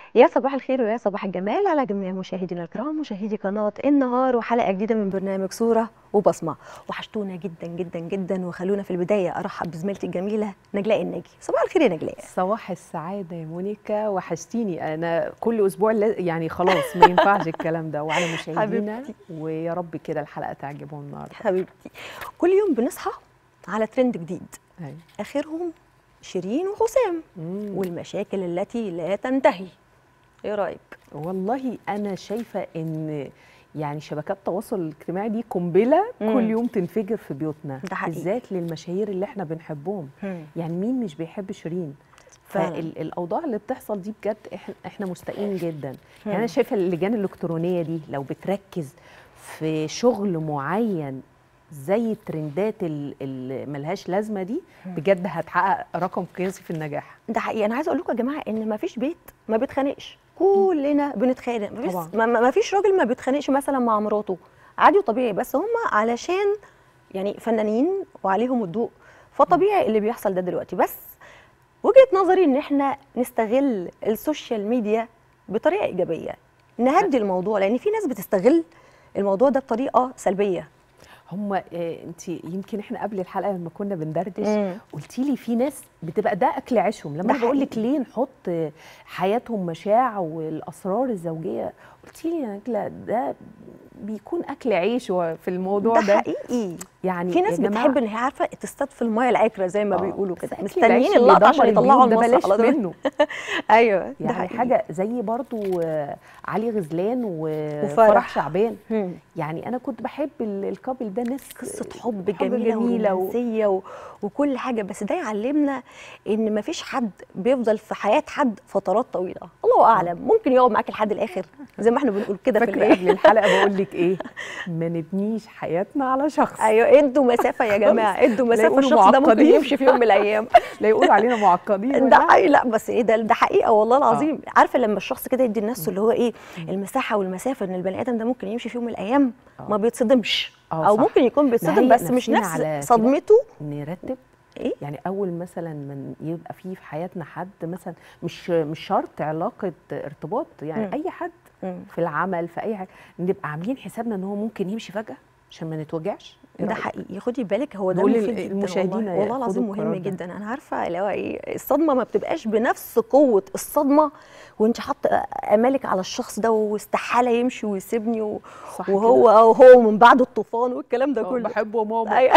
يا صباح الخير ويا صباح الجمال على جميع مشاهدينا الكرام مشاهدي قناة النهار وحلقة جديدة من برنامج صورة وبصمة وحشتونا جدا جدا جدا وخلونا في البداية أرحب بزميلتي الجميلة نجلاء الناجي صباح الخير يا نجلاء صباح السعادة يا مونيكا وحشتيني أنا كل أسبوع لا- يعني خلاص ما ينفعش الكلام ده وعلى مشاهدينا حبيبتي. ويا رب كده الحلقة تعجبهم النهاردة حبيبتي كل يوم بنصحى على ترند جديد أيوة. آخرهم شيرين وحسام مم. والمشاكل التي لا تنتهي ايه رأيك؟ والله أنا شايفة إن يعني شبكات التواصل الاجتماعي دي قنبلة مم. كل يوم تنفجر في بيوتنا ده حقيقي. بالذات للمشاهير اللي احنا بنحبهم يعني مين مش بيحب شيرين فعلاً. فالاوضاع اللي بتحصل دي بجد احنا احنا مستائين جدا مم. يعني انا شايفه اللجان الالكترونيه دي لو بتركز في شغل معين زي الترندات ال- اللي ملهاش لازمه دي بجد هتحقق رقم قياسي في النجاح ده حقيقي انا عايزه اقول لكم يا جماعه ان ما فيش بيت ما بيتخانقش كلنا بنتخانق مفيش طبعاً. ما- ما ما فيش راجل ما بيتخانقش مثلا مع مراته عادي وطبيعي بس هم علشان يعني فنانين وعليهم الضوء فطبيعي اللي بيحصل ده دلوقتي بس وجهه نظري ان احنا نستغل السوشيال ميديا بطريقه ايجابيه نهدي الموضوع لان في ناس بتستغل الموضوع ده بطريقه سلبيه هم انت يمكن احنا قبل الحلقه لما كنا بندردش مم. قلتي لي في ناس بتبقى ده اكل عيشهم لما ده انا بقول لك حقيقي. ليه نحط حياتهم مشاع والاسرار الزوجيه قلتي لي يا نجله ده بيكون اكل عيش هو في الموضوع ده ده, حقيقي يعني في ناس يا جماعة- بتحب ان هي عارفه تصطاد في المايه العكره زي ما آه، بيقولوا بس كده أكل مستنيين العيش اللي اللقطه عشان يدمر يطلعوا البيوت ده المصر بلاش على طول منه ايوه ده يعني حقيقي. حاجه زي برضو آه، علي غزلان وفرح. وفرح شعبان مم. يعني انا كنت بحب ال- الكابل ده ناس قصه حب, حب جميله, جميلة و- ورومانسيه و... وكل حاجه بس ده يعلمنا ان مفيش حد بيفضل في حياه حد فترات طويله الله اعلم ممكن يقعد معاك لحد الاخر زي ما احنا بنقول كده في فاكره الايه قبل الحلقه بقول لك ايه ما نبنيش حياتنا على شخص ايوه ادوا مسافه يا جماعه ادوا لا مسافه يقولوا الشخص ده ممكن معقدين. يمشي في يوم من الايام لا يقولوا علينا معقدين ده ولا حقيقي لا بس ايه ده ده حقيقه والله العظيم عارفه لما الشخص كده يدي لنفسه اللي هو ايه المساحه والمسافه ان البني ادم ده ممكن يمشي في يوم من الايام ما بيتصدمش آه، او صح. ممكن يكون بيتصدم نهيئ بس مش نفسنا على نفس كده. صدمته نرتب ايه يعني اول مثلا من يبقى فيه في حياتنا حد مثلا مش مش شرط علاقه ارتباط يعني مم. اي حد مم. في العمل في اي حاجه نبقى عاملين حسابنا ان هو ممكن يمشي فجاه عشان ما نتوجعش إيه ده رأيك؟ حقيقي خدي بالك هو ده بقول مفيد لل- جدا المشاهدين والله, والله ياخدوا العظيم القرار مهم ده. جدا انا عارفه اللي هو ايه الصدمه ما بتبقاش بنفس قوه الصدمه وانت حاطه امالك على الشخص ده واستحاله يمشي ويسيبني و... صح وهو كده؟ وهو من بعد الطوفان والكلام ده آه، كله بحبه ماما ايوه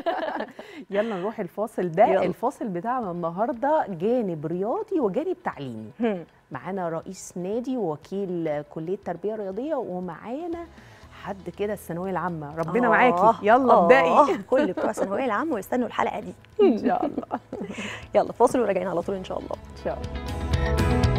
يلا نروح الفاصل ده يلا. الفاصل بتاعنا النهارده جانب رياضي وجانب تعليمي هم. معانا رئيس نادي ووكيل كليه تربيه رياضيه ومعانا حد كده الثانويه العامه ربنا آه، معاكي يلا آه، ابدأي كل بتوع الثانويه العامه ويستنوا الحلقه دي ان شاء الله يلا فاصل وراجعين على طول ان شاء الله ان شاء الله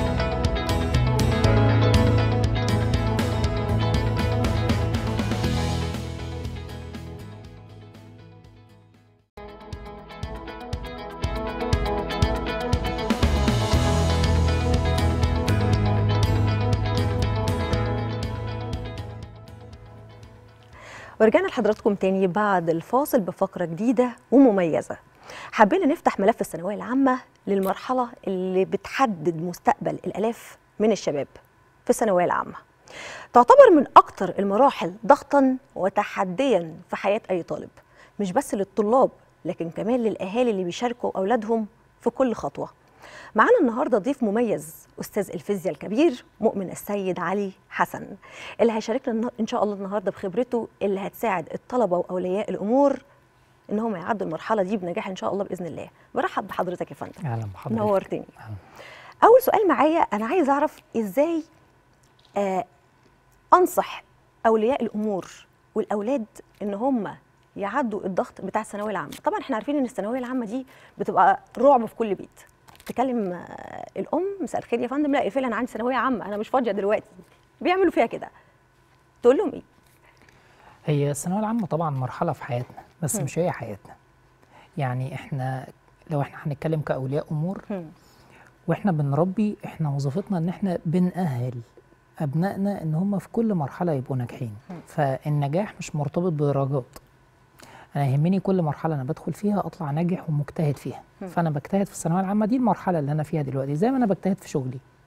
ورجعنا لحضراتكم تاني بعد الفاصل بفقرة جديدة ومميزة حبينا نفتح ملف الثانوية العامة للمرحلة اللي بتحدد مستقبل الآلاف من الشباب في الثانوية العامة تعتبر من أكتر المراحل ضغطا وتحديا في حياة أي طالب مش بس للطلاب لكن كمان للأهالي اللي بيشاركوا أولادهم في كل خطوة معانا النهارده ضيف مميز استاذ الفيزياء الكبير مؤمن السيد علي حسن اللي هيشاركنا النا- ان شاء الله النهارده بخبرته اللي هتساعد الطلبه واولياء الامور ان هم يعدوا المرحله دي بنجاح ان شاء الله باذن الله برحب بحضرتك يا فندم اهلا بحضرتك نورتني أهلاً. اول سؤال معايا انا عايز اعرف ازاي آه انصح اولياء الامور والاولاد ان هم يعدوا الضغط بتاع الثانويه العامه طبعا احنا عارفين ان الثانويه العامه دي بتبقى رعب في كل بيت تكلم آه، الام مساء الخير يا فندم لا اقفلي انا عندي ثانويه عامه انا مش فاضيه دلوقتي بيعملوا فيها كده تقول لهم ايه هي الثانويه العامه طبعا مرحله في حياتنا بس مم. مش هي حياتنا يعني احنا لو احنا هنتكلم كاولياء امور واحنا بنربي احنا وظيفتنا ان احنا بنأهل ابنائنا ان هم في كل مرحله يبقوا ناجحين فالنجاح مش مرتبط بدرجات انا يهمني كل مرحله انا بدخل فيها اطلع ناجح ومجتهد فيها مم. فانا بجتهد في الثانويه العامه دي المرحله اللي انا فيها دلوقتي زي ما انا بجتهد في شغلي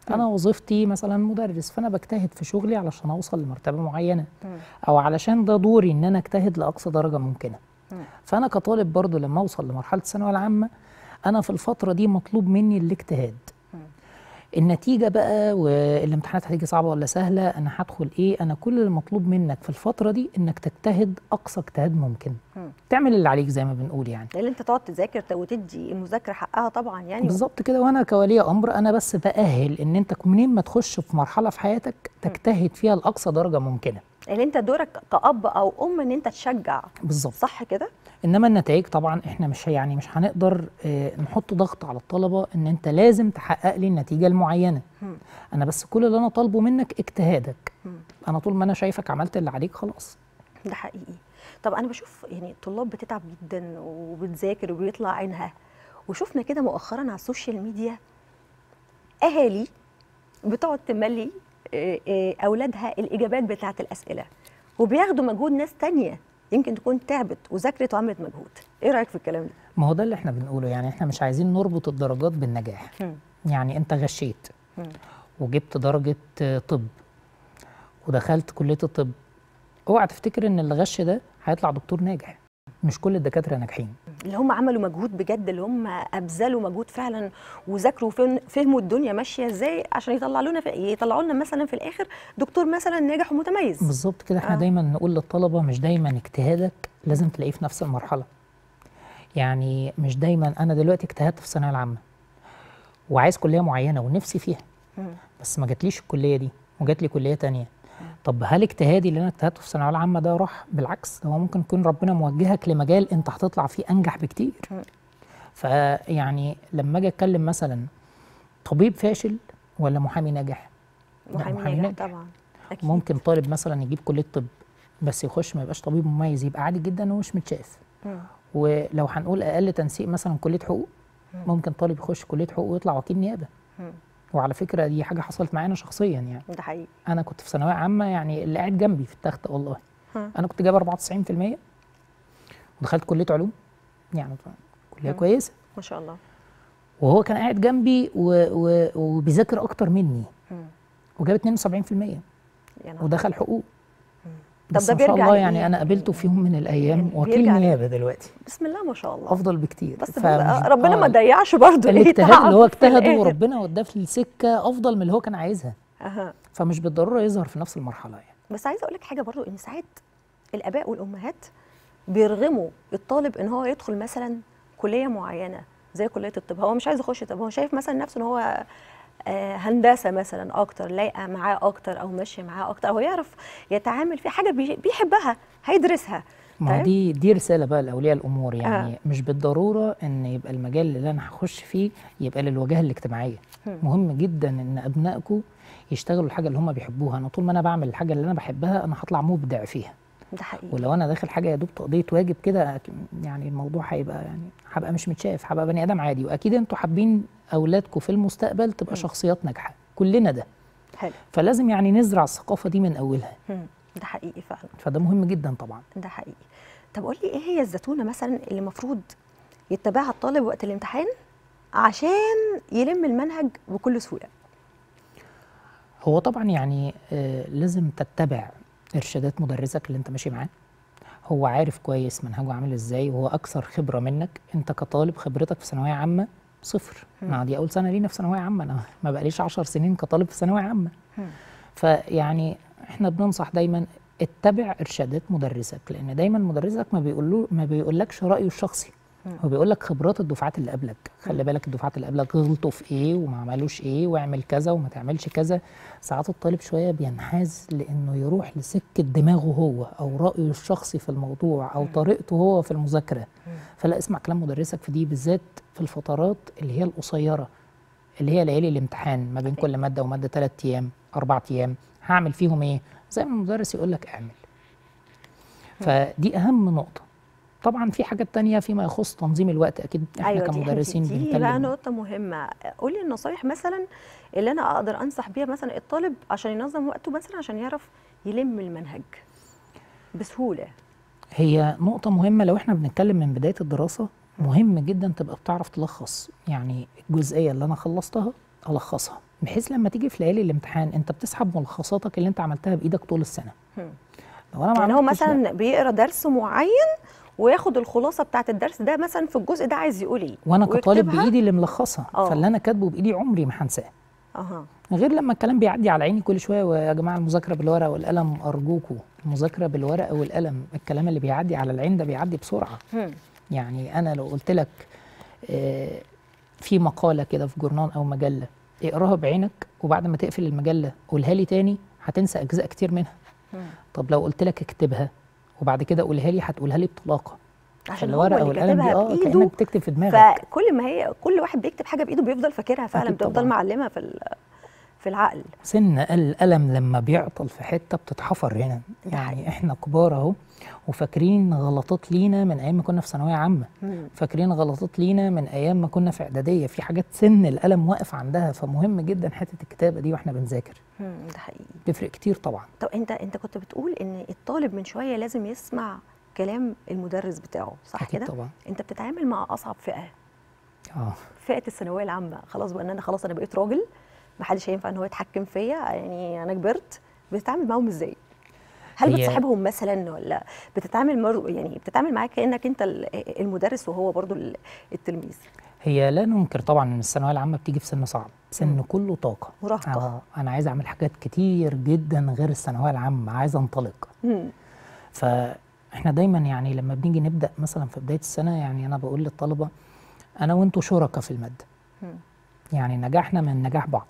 انا وظيفتي مثلا مدرس فانا بجتهد في شغلي علشان اوصل لمرتبه معينه مم. او علشان ده دوري ان انا اجتهد لاقصى درجه ممكنه مم. فانا كطالب برضو لما اوصل لمرحله الثانويه العامه انا في الفتره دي مطلوب مني الاجتهاد مم. النتيجه بقى والامتحانات هتيجي صعبه ولا سهله انا هدخل ايه انا كل المطلوب منك في الفتره دي انك تجتهد اقصى اجتهاد ممكن مم. تعمل اللي عليك زي ما بنقول يعني اللي انت تقعد تذاكر وتدي المذاكره حقها طبعا يعني بالظبط كده وانا كولي امر انا بس باهل ان انت منين ما تخش في مرحله في حياتك تجتهد فيها لاقصى درجه ممكنه اللي انت دورك كأب او ام ان انت تشجع بالظبط صح كده انما النتائج طبعا احنا مش يعني مش هنقدر آه، نحط ضغط على الطلبه ان انت لازم تحقق لي النتيجه المعينه مم. انا بس كل اللي انا طالبه منك اجتهادك مم. انا طول ما انا شايفك عملت اللي عليك خلاص ده حقيقي طب انا بشوف يعني الطلاب بتتعب جدا وبتذاكر وبيطلع عينها وشفنا كده مؤخرا على السوشيال ميديا اهالي بتقعد تملي آه، آه، اولادها الاجابات بتاعه الاسئله وبياخدوا مجهود ناس تانية يمكن تكون تعبت وذاكرت وعملت مجهود ايه رايك في الكلام ده ما هو ده اللي احنا بنقوله يعني احنا مش عايزين نربط الدرجات بالنجاح مم. يعني انت غشيت مم. وجبت درجه آه، طب ودخلت كليه الطب اوعى تفتكر ان اللي غش ده هيطلع دكتور ناجح مش كل الدكاتره ناجحين اللي هم عملوا مجهود بجد اللي هم ابذلوا مجهود فعلا وذاكروا وفهم- فهموا الدنيا ماشيه ازاي عشان يطلعوا لنا في يطلعوا لنا مثلا في الاخر دكتور مثلا ناجح ومتميز بالظبط كده احنا آه. دايما نقول للطلبه مش دايما اجتهادك لازم تلاقيه في نفس المرحله يعني مش دايما انا دلوقتي اجتهدت في الثانويه العامه وعايز كليه معينه ونفسي فيها مم. بس ما جاتليش الكليه دي وجات لي كليه تانية طب هل اجتهادي اللي انا اجتهدته في الثانويه العامه ده راح بالعكس ده هو ممكن يكون ربنا موجهك لمجال انت هتطلع فيه انجح بكتير مم. فيعني لما اجي اتكلم مثلا طبيب فاشل ولا محامي ناجح لا، محامي محامي ناجح ناجح. طبعا اكيد ممكن طالب مثلا يجيب كليه طب بس يخش ما يبقاش طبيب مميز يبقى عادي جدا ومش متشاف مم. ولو هنقول اقل تنسيق مثلا كليه حقوق مم. ممكن طالب يخش كليه حقوق ويطلع وكيل نيابه مم. وعلى فكره دي حاجه حصلت معانا شخصيا يعني ده حقيقي انا كنت في ثانويه عامه يعني اللي قاعد جنبي في التخت والله ها. انا كنت جايب 94% ودخلت كليه علوم يعني كليه مم. كويسه ما شاء الله وهو كان قاعد جنبي و... و... وبيذاكر اكتر مني مم. وجاب 72% يا نهار ودخل حقوق طب بس ده ما شاء بيرجع الله لإيه؟ يعني انا قابلته في يوم من الايام يعني وكيل بيرجع لإيه؟ نيابه دلوقتي بسم الله ما شاء الله افضل بكتير بس فمش- بقى ربنا ما آه، ضيعش برضه إيه الاجتهاد تعب اللي هو في اجتهده الآخر. وربنا وداه في السكه افضل من اللي هو كان عايزها أها. فمش بالضروره يظهر في نفس المرحله يعني بس عايزه اقول لك حاجه برضو ان ساعات الاباء والامهات بيرغموا الطالب ان هو يدخل مثلا كليه معينه زي كليه الطب هو مش عايز يخش طب هو شايف مثلا نفسه ان هو آه، هندسه مثلا اكتر لايقه معاه اكتر او ماشيه معاه اكتر او يعرف يتعامل في حاجه بي- بيحبها هيدرسها ما هو طيب. دي دي رساله بقى لاولياء الامور يعني آه. مش بالضروره ان يبقى المجال اللي انا هخش فيه يبقى للوجهه الاجتماعيه هم. مهم جدا ان ابنائكم يشتغلوا الحاجه اللي هم بيحبوها انا طول ما انا بعمل الحاجه اللي انا بحبها انا هطلع مبدع فيها ده حقيقي ولو انا داخل حاجه يا دوب تقضيه واجب كده يعني الموضوع هيبقى يعني هبقى مش متشاف هبقى بني ادم عادي واكيد انتوا حابين اولادكم في المستقبل تبقى شخصيات ناجحه كلنا ده حلو فلازم يعني نزرع الثقافه دي من اولها هم. ده حقيقي فعلا فده مهم جدا طبعا ده حقيقي طب قول لي ايه هي الزتونه مثلا اللي المفروض يتبعها الطالب وقت الامتحان عشان يلم المنهج بكل سهوله هو طبعا يعني آه لازم تتبع ارشادات مدرسك اللي انت ماشي معاه هو عارف كويس منهجه عامل ازاي وهو اكثر خبره منك انت كطالب خبرتك في ثانويه عامه صفر ما دي اول سنه لينا في ثانويه عامه انا ما بقاليش 10 سنين كطالب في ثانويه عامه هم. فيعني احنا بننصح دايما اتبع ارشادات مدرسك لان دايما مدرسك ما بيقول ما بيقولكش رايه الشخصي مم. هو بيقول لك خبرات الدفعات اللي قبلك خلي بالك الدفعات اللي قبلك غلطوا في ايه وما عملوش ايه واعمل كذا وما تعملش كذا ساعات الطالب شويه بينحاز لانه يروح لسكه دماغه هو او رايه الشخصي في الموضوع او طريقته هو في المذاكره فلا اسمع كلام مدرسك في دي بالذات في الفترات اللي هي القصيره اللي هي ليالي الامتحان ما بين كل ماده وماده ثلاث ايام اربع ايام هعمل فيهم ايه زي ما المدرس يقول لك اعمل فدي اهم نقطه طبعا في حاجات تانية فيما يخص تنظيم الوقت اكيد احنا ايوه دي كمدرسين دي, دي بقى بنتكلم نقطه مهمه قولي النصايح مثلا اللي انا اقدر انصح بيها مثلا الطالب عشان ينظم وقته مثلا عشان يعرف يلم المنهج بسهوله هي نقطة مهمة لو احنا بنتكلم من بداية الدراسة مهم جدا تبقى بتعرف تلخص يعني الجزئية اللي أنا خلصتها الخصها بحيث لما تيجي في ليالي الامتحان انت بتسحب ملخصاتك اللي انت عملتها بايدك طول السنه هم. لو انا ما يعني هو عملتش ده- مثلا بيقرا درس معين وياخد الخلاصه بتاعه الدرس ده مثلا في الجزء ده عايز يقول ايه وانا كطالب ويكتبها. بايدي اللي ملخصها آه. فاللي انا كاتبه بايدي عمري ما هنساه اها غير لما الكلام بيعدي على عيني كل شويه ويا جماعه المذاكره بالورقه والقلم ارجوكوا المذاكره بالورقه والقلم الكلام اللي بيعدي على العين ده بيعدي بسرعه هم. يعني انا لو قلت لك آه، في مقاله كده في جورنال او مجله اقراها بعينك وبعد ما تقفل المجله قولها لي تاني هتنسى اجزاء كتير منها هم. طب لو قلت لك اكتبها وبعد كده قولها لي هتقولها لي بطلاقه عشان هو الورقه اللي والقلم دي كاتبها اه بايده كانك بتكتب في دماغك فكل ما هي كل واحد بيكتب حاجه بايده بيفضل فاكرها فعلا أكيد بتفضل طبعاً. معلمه في ال- في العقل سن القلم لما بيعطل في حته بتتحفر هنا ده حقيقي. يعني احنا كبار اهو وفاكرين غلطات لينا من ايام ما كنا في ثانويه عامه هم. فاكرين غلطات لينا من ايام ما كنا في اعداديه في حاجات سن القلم واقف عندها فمهم جدا حته الكتابه دي واحنا بنذاكر هم. ده حقيقي تفرق كتير طبعا طب انت انت كنت بتقول ان الطالب من شويه لازم يسمع كلام المدرس بتاعه صح اكيد كده طبعا انت بتتعامل مع اصعب فئه اه فئه الثانويه العامه خلاص بقى ان انا خلاص انا بقيت راجل محدش هينفع ان هو يتحكم فيا يعني انا كبرت بتتعامل معاهم ازاي هل هي- بتصاحبهم مثلا ولا بتتعامل مر... يعني بتتعامل معاه كانك انت ال- المدرس وهو برضو ال- التلميذ هي لا ننكر طبعا ان الثانويه العامه بتيجي في سن صعب سن مم. كله طاقه مراهقة. اه انا عايز اعمل حاجات كتير جدا غير الثانويه العامه عايز انطلق مم. فاحنا دايما يعني لما بنيجي نبدا مثلا في بدايه السنه يعني انا بقول للطلبه انا وانتوا شركاء في الماده مم. يعني نجاحنا من نجاح بعض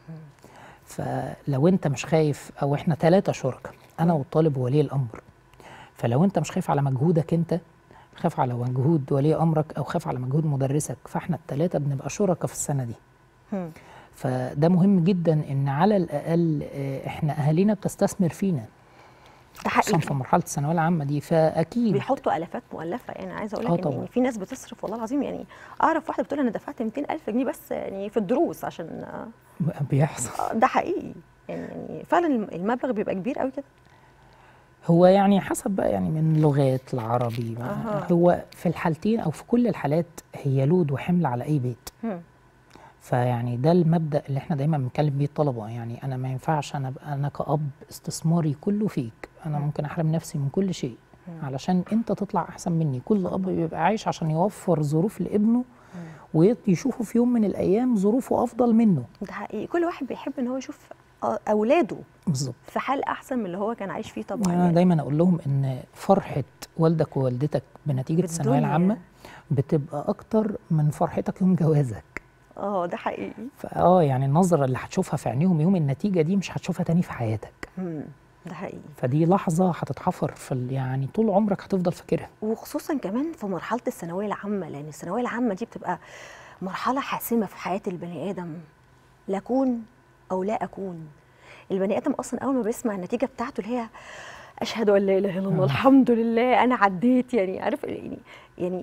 فلو انت مش خايف او احنا ثلاثه شركاء انا والطالب وولي الامر فلو انت مش خايف على مجهودك انت خاف على مجهود ولي امرك او خاف على مجهود مدرسك فاحنا الثلاثه بنبقى شركاء في السنه دي مم. فده مهم جدا ان على الاقل آه، احنا اهالينا بتستثمر فينا ده خصوصا حقيقي في مرحله الثانويه العامه دي فاكيد بيحطوا الافات مؤلفه يعني عايزه اقول آه لك ان طبعاً. يعني في ناس بتصرف والله العظيم يعني اعرف واحده بتقول انا دفعت 200000 جنيه بس يعني في الدروس عشان بيحصل آه، ده حقيقي يعني يعني فعلا الم- المبلغ بيبقى كبير قوي كده هو يعني حسب بقى يعني من لغات العربي أها. هو في الحالتين او في كل الحالات هي لود وحمل على اي بيت مم. فيعني ده المبدا اللي احنا دايما بنتكلم بيه الطلبه يعني انا ما ينفعش انا ابقى انا كاب استثماري كله فيك انا مم. ممكن احرم نفسي من كل شيء مم. علشان انت تطلع احسن مني كل اب بيبقى عايش عشان يوفر ظروف لابنه ويشوفه في يوم من الايام ظروفه افضل منه ده حقيقي كل واحد بيحب ان هو يشوف آه، اولاده بالظبط في حال احسن من اللي هو كان عايش فيه طبعا يعني انا يعني. دايما اقول لهم ان فرحه والدك ووالدتك بنتيجه الثانويه بالدنيا. العامه بتبقى اكتر من فرحتك يوم جوازك اه ده حقيقي فاه يعني النظره اللي هتشوفها في عينيهم يوم النتيجه دي مش هتشوفها تاني في حياتك مم. ده حقيقي فدي لحظه هتتحفر في ال- يعني طول عمرك هتفضل فاكرها وخصوصا كمان في مرحله الثانويه العامه لان الثانويه العامه دي بتبقى مرحله حاسمه في حياه البني ادم لا اكون او لا اكون البني ادم اصلا اول ما بيسمع النتيجه بتاعته اللي هي اشهد ان لا اله الا الله آه. الحمد لله انا عديت يعني عارف يعني يعني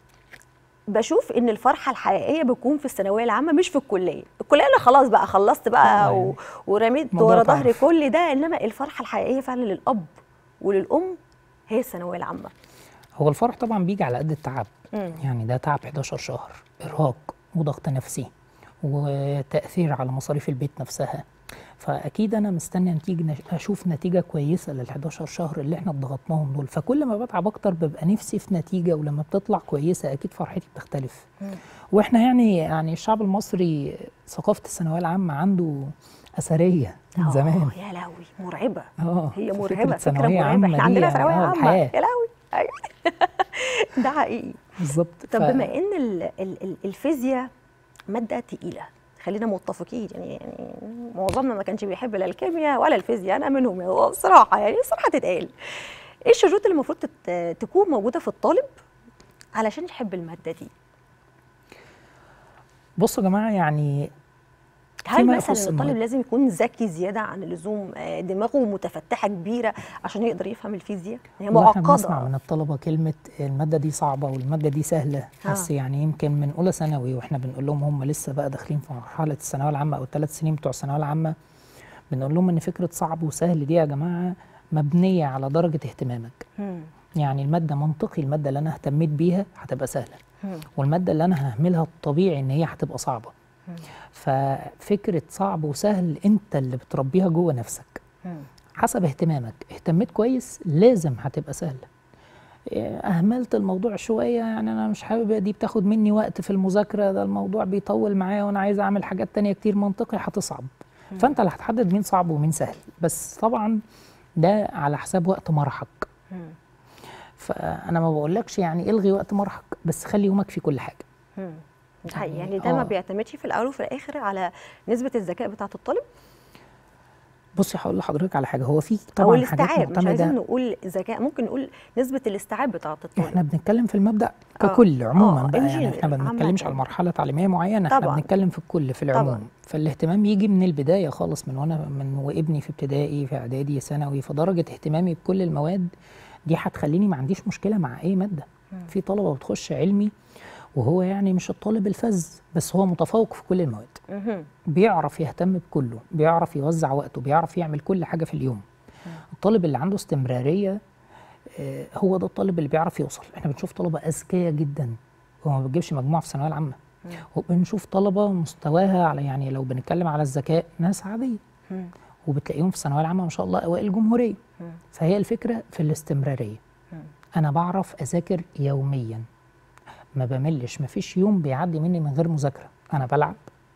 بشوف ان الفرحه الحقيقيه بتكون في الثانويه العامه مش في الكليه الكليه انا خلاص بقى خلصت بقى آه، و... يعني ورميت موضوع ورا ظهري تعرف. كل ده انما الفرحه الحقيقيه فعلا للاب وللام هي الثانويه العامه هو الفرح طبعا بيجي على قد التعب مم. يعني ده تعب 11 شهر ارهاق وضغط نفسي وتاثير على مصاريف البيت نفسها فاكيد انا مستني نتيجه اشوف نتيجه كويسه لل 11 شهر اللي احنا اتضغطناهم دول فكل ما بتعب اكتر ببقى نفسي في نتيجه ولما بتطلع كويسه اكيد فرحتي بتختلف مم. واحنا يعني يعني الشعب المصري ثقافه الثانويه العامه عنده اثريه من آه، زمان يا لهوي مرعبه اه هي فكرة مرعبه فكره ثانوية مرعبه عامة احنا دي عندنا يعني ثانويه آه، عامه الحياة. يا لهوي أيوة. ده حقيقي بالظبط طب ف- بما ان ال- ال- ال- الفيزياء ماده تقيله خلينا متفقين يعني يعني معظمنا ما كانش بيحب لا الكيمياء ولا الفيزياء انا منهم يعني الصراحه يعني الصراحه تتقال ايه الشروط اللي المفروض تت- تكون موجوده في الطالب علشان يحب الماده دي بصوا يا جماعه يعني هل فيما مثلا يخص الطالب المواد. لازم يكون ذكي زياده عن اللزوم آه، دماغه متفتحه كبيره عشان يقدر يفهم الفيزياء هي والله احنا بنسمع معقده من الطلبه كلمه الماده دي صعبه والماده دي سهله آه. بس يعني يمكن من اولى ثانوي واحنا بنقول لهم هم لسه بقى داخلين في مرحله الثانويه العامه او الثلاث سنين بتوع الثانويه العامه بنقول لهم ان فكره صعب وسهل دي يا جماعه مبنيه على درجه اهتمامك مم. يعني الماده منطقي الماده اللي انا اهتميت بيها هتبقى سهله مم. والماده اللي انا ههملها الطبيعي ان هي هتبقى صعبه ففكره صعب وسهل انت اللي بتربيها جوه نفسك حسب اهتمامك اهتميت كويس لازم هتبقى سهله إيه، اهملت الموضوع شويه يعني انا مش حابب دي بتاخد مني وقت في المذاكره ده الموضوع بيطول معايا وانا عايز اعمل حاجات تانية كتير منطقي هتصعب فانت اللي هتحدد مين صعب ومين سهل بس طبعا ده على حساب وقت مرحك فانا ما بقولكش يعني الغي وقت مرحك بس خلي يومك في كل حاجه ده حقيقي يعني ده ما آه. بيعتمدش في الاول وفي الاخر على نسبه الذكاء بتاعه الطالب بصي هقول لحضرتك على حاجه هو في او طبعا حاجات الاستيعاب مش عايزين معتمده نقول ذكاء ممكن نقول نسبه الاستيعاب بتاعه الطالب احنا بنتكلم في المبدا آه. ككل عموما آه، بقى in يعني احنا ما general، بنتكلمش عامة. على مرحله تعليميه معينه احنا طبعاً. بنتكلم في الكل في طبعاً. العموم فالاهتمام يجي من البدايه خالص من وانا من وابني في ابتدائي في اعدادي ثانوي فدرجه اهتمامي بكل المواد دي هتخليني ما عنديش مشكله مع اي ماده في طلبه بتخش علمي وهو يعني مش الطالب الفذ بس هو متفوق في كل المواد مهم. بيعرف يهتم بكله بيعرف يوزع وقته بيعرف يعمل كل حاجة في اليوم الطالب اللي عنده استمرارية آه، هو ده الطالب اللي بيعرف يوصل احنا بنشوف طلبة أذكياء جدا هو ما بتجيبش مجموعة في الثانوية العامة وبنشوف طلبة مستواها على يعني لو بنتكلم على الذكاء ناس عادية مم. وبتلاقيهم في الثانوية العامة ما شاء الله أوائل الجمهورية فهي الفكرة في الاستمرارية أنا بعرف أذاكر يوميا ما بملش ما فيش يوم بيعدي مني من غير مذاكرة أنا بلعب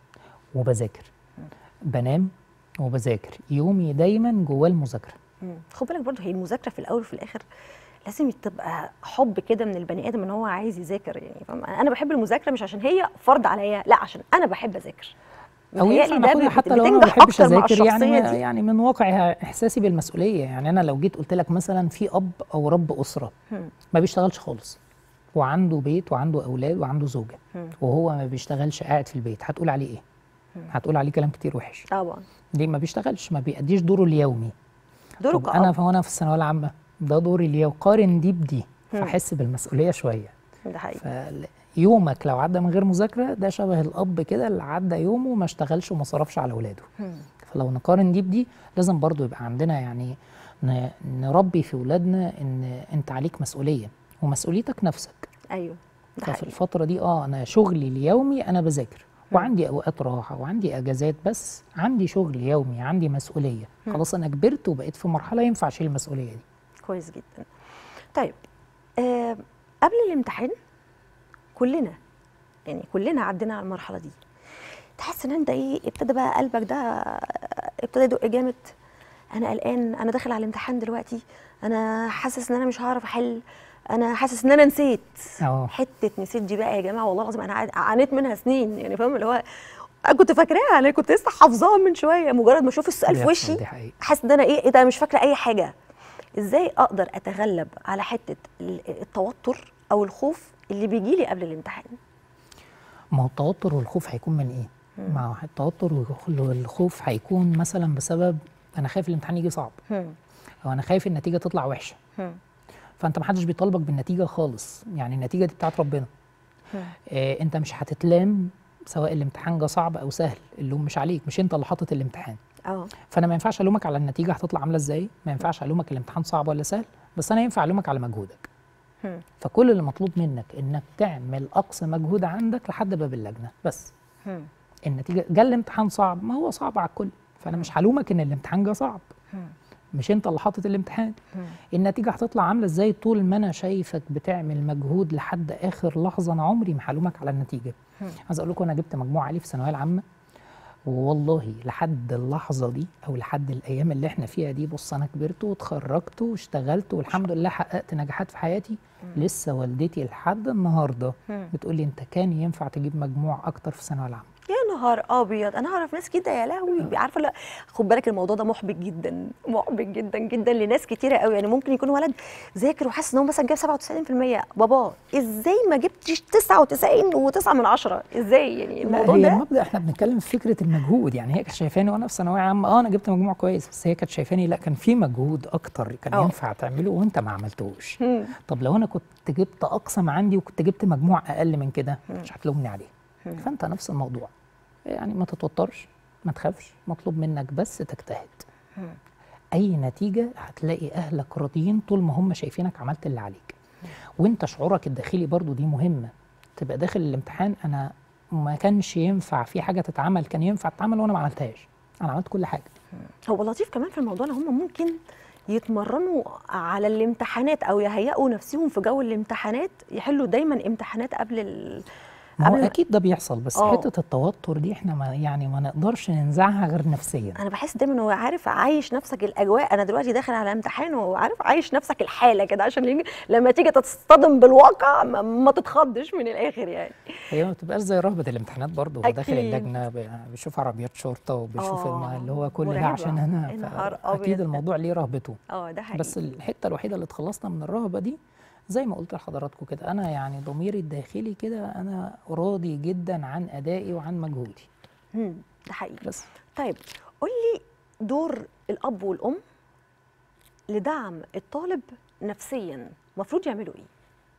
وبذاكر بنام وبذاكر يومي دايما جواه المذاكرة مم. خد بالك برضه هي المذاكره في الاول وفي الاخر لازم تبقى حب كده من البني ادم ان هو عايز يذاكر يعني فاهم انا بحب المذاكره مش عشان هي فرض عليا لا عشان انا بحب اذاكر او متهيألي ينفع ده ناخدها بت- حتى لو انا ما بتنجح بحبش أكتر مع اذاكر يعني الشخصية دي. يعني من واقع احساسي بالمسؤوليه يعني انا لو جيت قلت لك مثلا في اب او رب اسره مم. ما بيشتغلش خالص وعنده بيت وعنده اولاد وعنده زوجه مم. وهو ما بيشتغلش قاعد في البيت هتقول عليه ايه هتقول عليه كلام كتير وحش طبعا ليه ما بيشتغلش ما بيأديش دوره اليومي دوره طب كأب. انا فانا في الثانويه العامه ده دوري اليومي قارن دي بدي مم. فاحس بالمسؤوليه شويه ده حقيقي فيومك لو عدى من غير مذاكره ده شبه الاب كده اللي عدى يومه وما اشتغلش وما صرفش على اولاده مم. فلو نقارن دي بدي لازم برضو يبقى عندنا يعني ن- نربي في ولادنا ان انت عليك مسؤوليه ومسؤوليتك نفسك ايوه ده ففي حقيقي الفتره دي اه انا شغلي اليومي انا بذاكر وعندي اوقات راحه وعندي اجازات بس عندي شغل يومي عندي مسؤوليه خلاص انا كبرت وبقيت في مرحله ينفع اشيل المسؤوليه دي كويس جدا طيب آه قبل الامتحان كلنا يعني كلنا عدينا على المرحله دي تحس ان انت ايه ابتدى بقى قلبك ده ابتدى يدق جامد انا قلقان انا داخل على الامتحان دلوقتي انا حاسس ان انا مش هعرف احل انا حاسس ان انا نسيت اه حته نسيت دي بقى يا جماعه والله العظيم انا عاد- عانيت منها سنين يعني فاهم اللي هو انا كنت فاكراها انا كنت لسه حافظاها من شويه مجرد ما اشوف السؤال في بيحصل، وشي دي حقيقة. حاسس ان انا ايه ايه ده أنا مش فاكره اي حاجه ازاي اقدر اتغلب على حته ال- التوتر او الخوف اللي بيجي لي قبل الامتحان ما هو التوتر والخوف هيكون من ايه؟ ما هو التوتر والخوف هيكون مثلا بسبب انا خايف الامتحان يجي صعب او انا خايف النتيجه تطلع وحشه فانت ما حدش بيطالبك بالنتيجه خالص يعني النتيجه دي بتاعت ربنا آه انت مش هتتلام سواء الامتحان جه صعب او سهل اللوم مش عليك مش انت اللي حاطط الامتحان اه فانا ما ينفعش الومك على النتيجه هتطلع عامله ازاي ما ينفعش الومك الامتحان صعب ولا سهل بس انا ينفع الومك على مجهودك هم. فكل اللي مطلوب منك انك تعمل اقصى مجهود عندك لحد باب اللجنه بس هم. النتيجه جه الامتحان صعب ما هو صعب على الكل فانا مش هلومك ان الامتحان جه صعب هم. مش انت اللي حاطط الامتحان هم. النتيجه هتطلع عامله ازاي طول ما انا شايفك بتعمل مجهود لحد اخر لحظه انا عمري ما هلومك على النتيجه هم. عايز اقول لكم انا جبت مجموع عالي في الثانويه العامه والله لحد اللحظه دي او لحد الايام اللي احنا فيها دي بص انا كبرت واتخرجت واشتغلت والحمد لله حققت نجاحات في حياتي لسه والدتي لحد النهارده هم. بتقول لي انت كان ينفع تجيب مجموع اكتر في الثانويه العامه يا نهار ابيض انا اعرف ناس كده يا لهوي عارفه لا خد بالك الموضوع ده محبط جدا محبط جدا جدا لناس كتيره قوي يعني ممكن يكون ولد ذاكر وحاسس ان هو مثلا جاب 97% بابا ازاي ما جبتش 99 و9 من عشرة ازاي يعني لا الموضوع هي ده المبدا احنا بنتكلم في فكره المجهود يعني هي كانت شايفاني وانا في ثانويه عامه اه انا جبت مجموع كويس بس هي كانت شايفاني لا كان في مجهود اكتر كان اه. ينفع تعمله وانت ما عملتوش هم. طب لو انا كنت جبت اقصى ما عندي وكنت جبت مجموع اقل من كده مش هتلومني عليه فانت نفس الموضوع يعني ما تتوترش ما تخافش مطلوب منك بس تجتهد اي نتيجه هتلاقي اهلك راضيين طول ما هم شايفينك عملت اللي عليك وانت شعورك الداخلي برضو دي مهمه تبقى داخل الامتحان انا ما كانش ينفع في حاجه تتعمل كان ينفع تتعمل وانا ما عملتهاش انا عملت كل حاجه هو لطيف كمان في الموضوع ان هم ممكن يتمرنوا على الامتحانات او يهيئوا نفسهم في جو الامتحانات يحلوا دايما امتحانات قبل ال... ما هو قبل- اكيد ده بيحصل بس آه. حته التوتر دي احنا ما يعني ما نقدرش ننزعها غير نفسيا انا بحس دايما هو عارف عايش نفسك الاجواء انا دلوقتي داخل على امتحان وعارف عايش نفسك الحاله كده عشان يجي- لما تيجي تصطدم بالواقع ما, ما تتخضش من الاخر يعني هي ما بتبقاش زي رهبه الامتحانات برضه هو داخل أكيد. اللجنه ب- بيشوف عربيات شرطه وبيشوف آه، الم- اللي هو كل ده مرعبة. عشان انا يا نهار اكيد أبيض. الموضوع ليه رهبته اه ده حقيقي بس الحته الوحيده اللي اتخلصنا من الرهبه دي زي ما قلت لحضراتكم كده انا يعني ضميري الداخلي كده انا راضي جدا عن ادائي وعن مجهودي مم، ده حقيقي بس طيب قول لي دور الاب والام لدعم الطالب نفسيا المفروض يعملوا ايه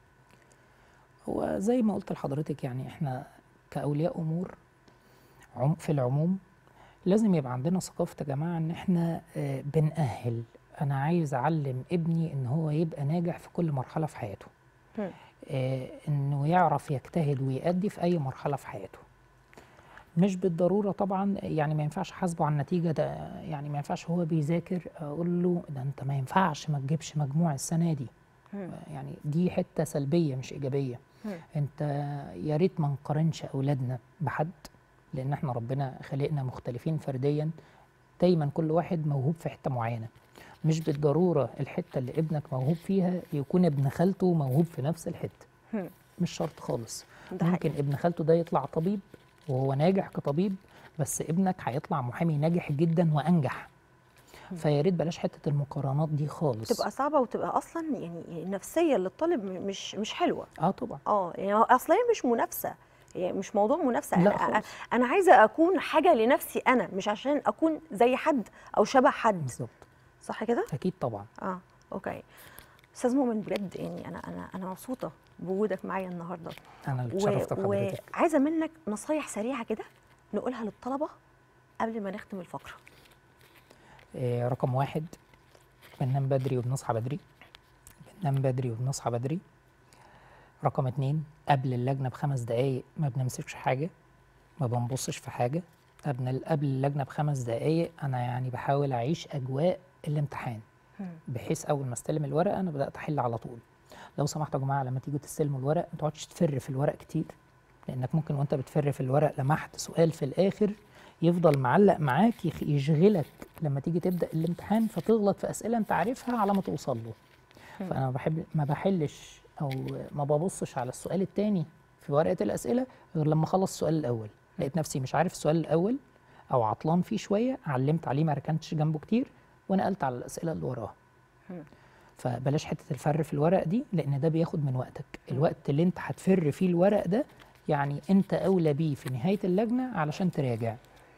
هو زي ما قلت لحضرتك يعني احنا كاولياء امور عم في العموم لازم يبقى عندنا ثقافه يا جماعه ان احنا آه، بنأهل انا عايز اعلم ابني ان هو يبقى ناجح في كل مرحله في حياته مم. آه، انه يعرف يجتهد ويأدي في اي مرحله في حياته مش بالضروره طبعا يعني ما ينفعش احاسبه على النتيجه ده يعني ما ينفعش هو بيذاكر اقول له ده انت ما ينفعش ما تجيبش مجموع السنه دي مم. يعني دي حته سلبيه مش ايجابيه مم. انت يا ريت ما نقارنش اولادنا بحد لان احنا ربنا خلقنا مختلفين فرديا دايما كل واحد موهوب في حته معينه مش بالضروره الحته اللي ابنك موهوب فيها يكون ابن خالته موهوب في نفس الحته مم. مش شرط خالص ده ممكن حقيقي. ابن خالته ده يطلع طبيب وهو ناجح كطبيب بس ابنك هيطلع محامي ناجح جدا وانجح فيا ريت بلاش حته المقارنات دي خالص تبقى صعبه وتبقى اصلا يعني نفسيا للطالب م- مش مش حلوه اه طبعا اه يعني هو اصلا هي مش منافسه هي مش موضوع منافسه لا انا خالص. انا عايزه اكون حاجه لنفسي انا مش عشان اكون زي حد او شبه حد بالظبط صح كده اكيد طبعا اه اوكي استاذ مؤمن بجد يعني انا انا انا مبسوطه بوجودك معايا النهارده انا اللي اتشرفت بحضرتك وعايزه منك نصايح سريعه كده نقولها للطلبه قبل ما نختم الفقره آه، رقم واحد بننام بدري وبنصحى بدري بننام بدري وبنصحى بدري رقم اتنين قبل اللجنة بخمس دقايق ما بنمسكش حاجة ما بنبصش في حاجة قبل قبل اللجنة بخمس دقايق أنا يعني بحاول أعيش أجواء الامتحان بحيث أول ما استلم الورقة أنا بدأت أحل على طول لو سمحتوا يا جماعة لما تيجوا تستلموا الورق ما تقعدش تفر في الورق كتير لأنك ممكن وأنت بتفر في الورق لمحت سؤال في الآخر يفضل معلق معاك يخ- يشغلك لما تيجي تبدا الامتحان فتغلط في اسئله انت عارفها على ما توصل له فانا ما بحب ما بحلش او ما ببصش على السؤال الثاني في ورقه الاسئله غير لما اخلص السؤال الاول لقيت نفسي مش عارف السؤال الاول او عطلان فيه شويه علمت عليه ما ركنتش جنبه كتير ونقلت على الاسئله اللي وراها فبلاش حته الفر في الورق دي لان ده بياخد من وقتك الوقت اللي انت هتفر فيه الورق ده يعني انت اولى بيه في نهايه اللجنه علشان تراجع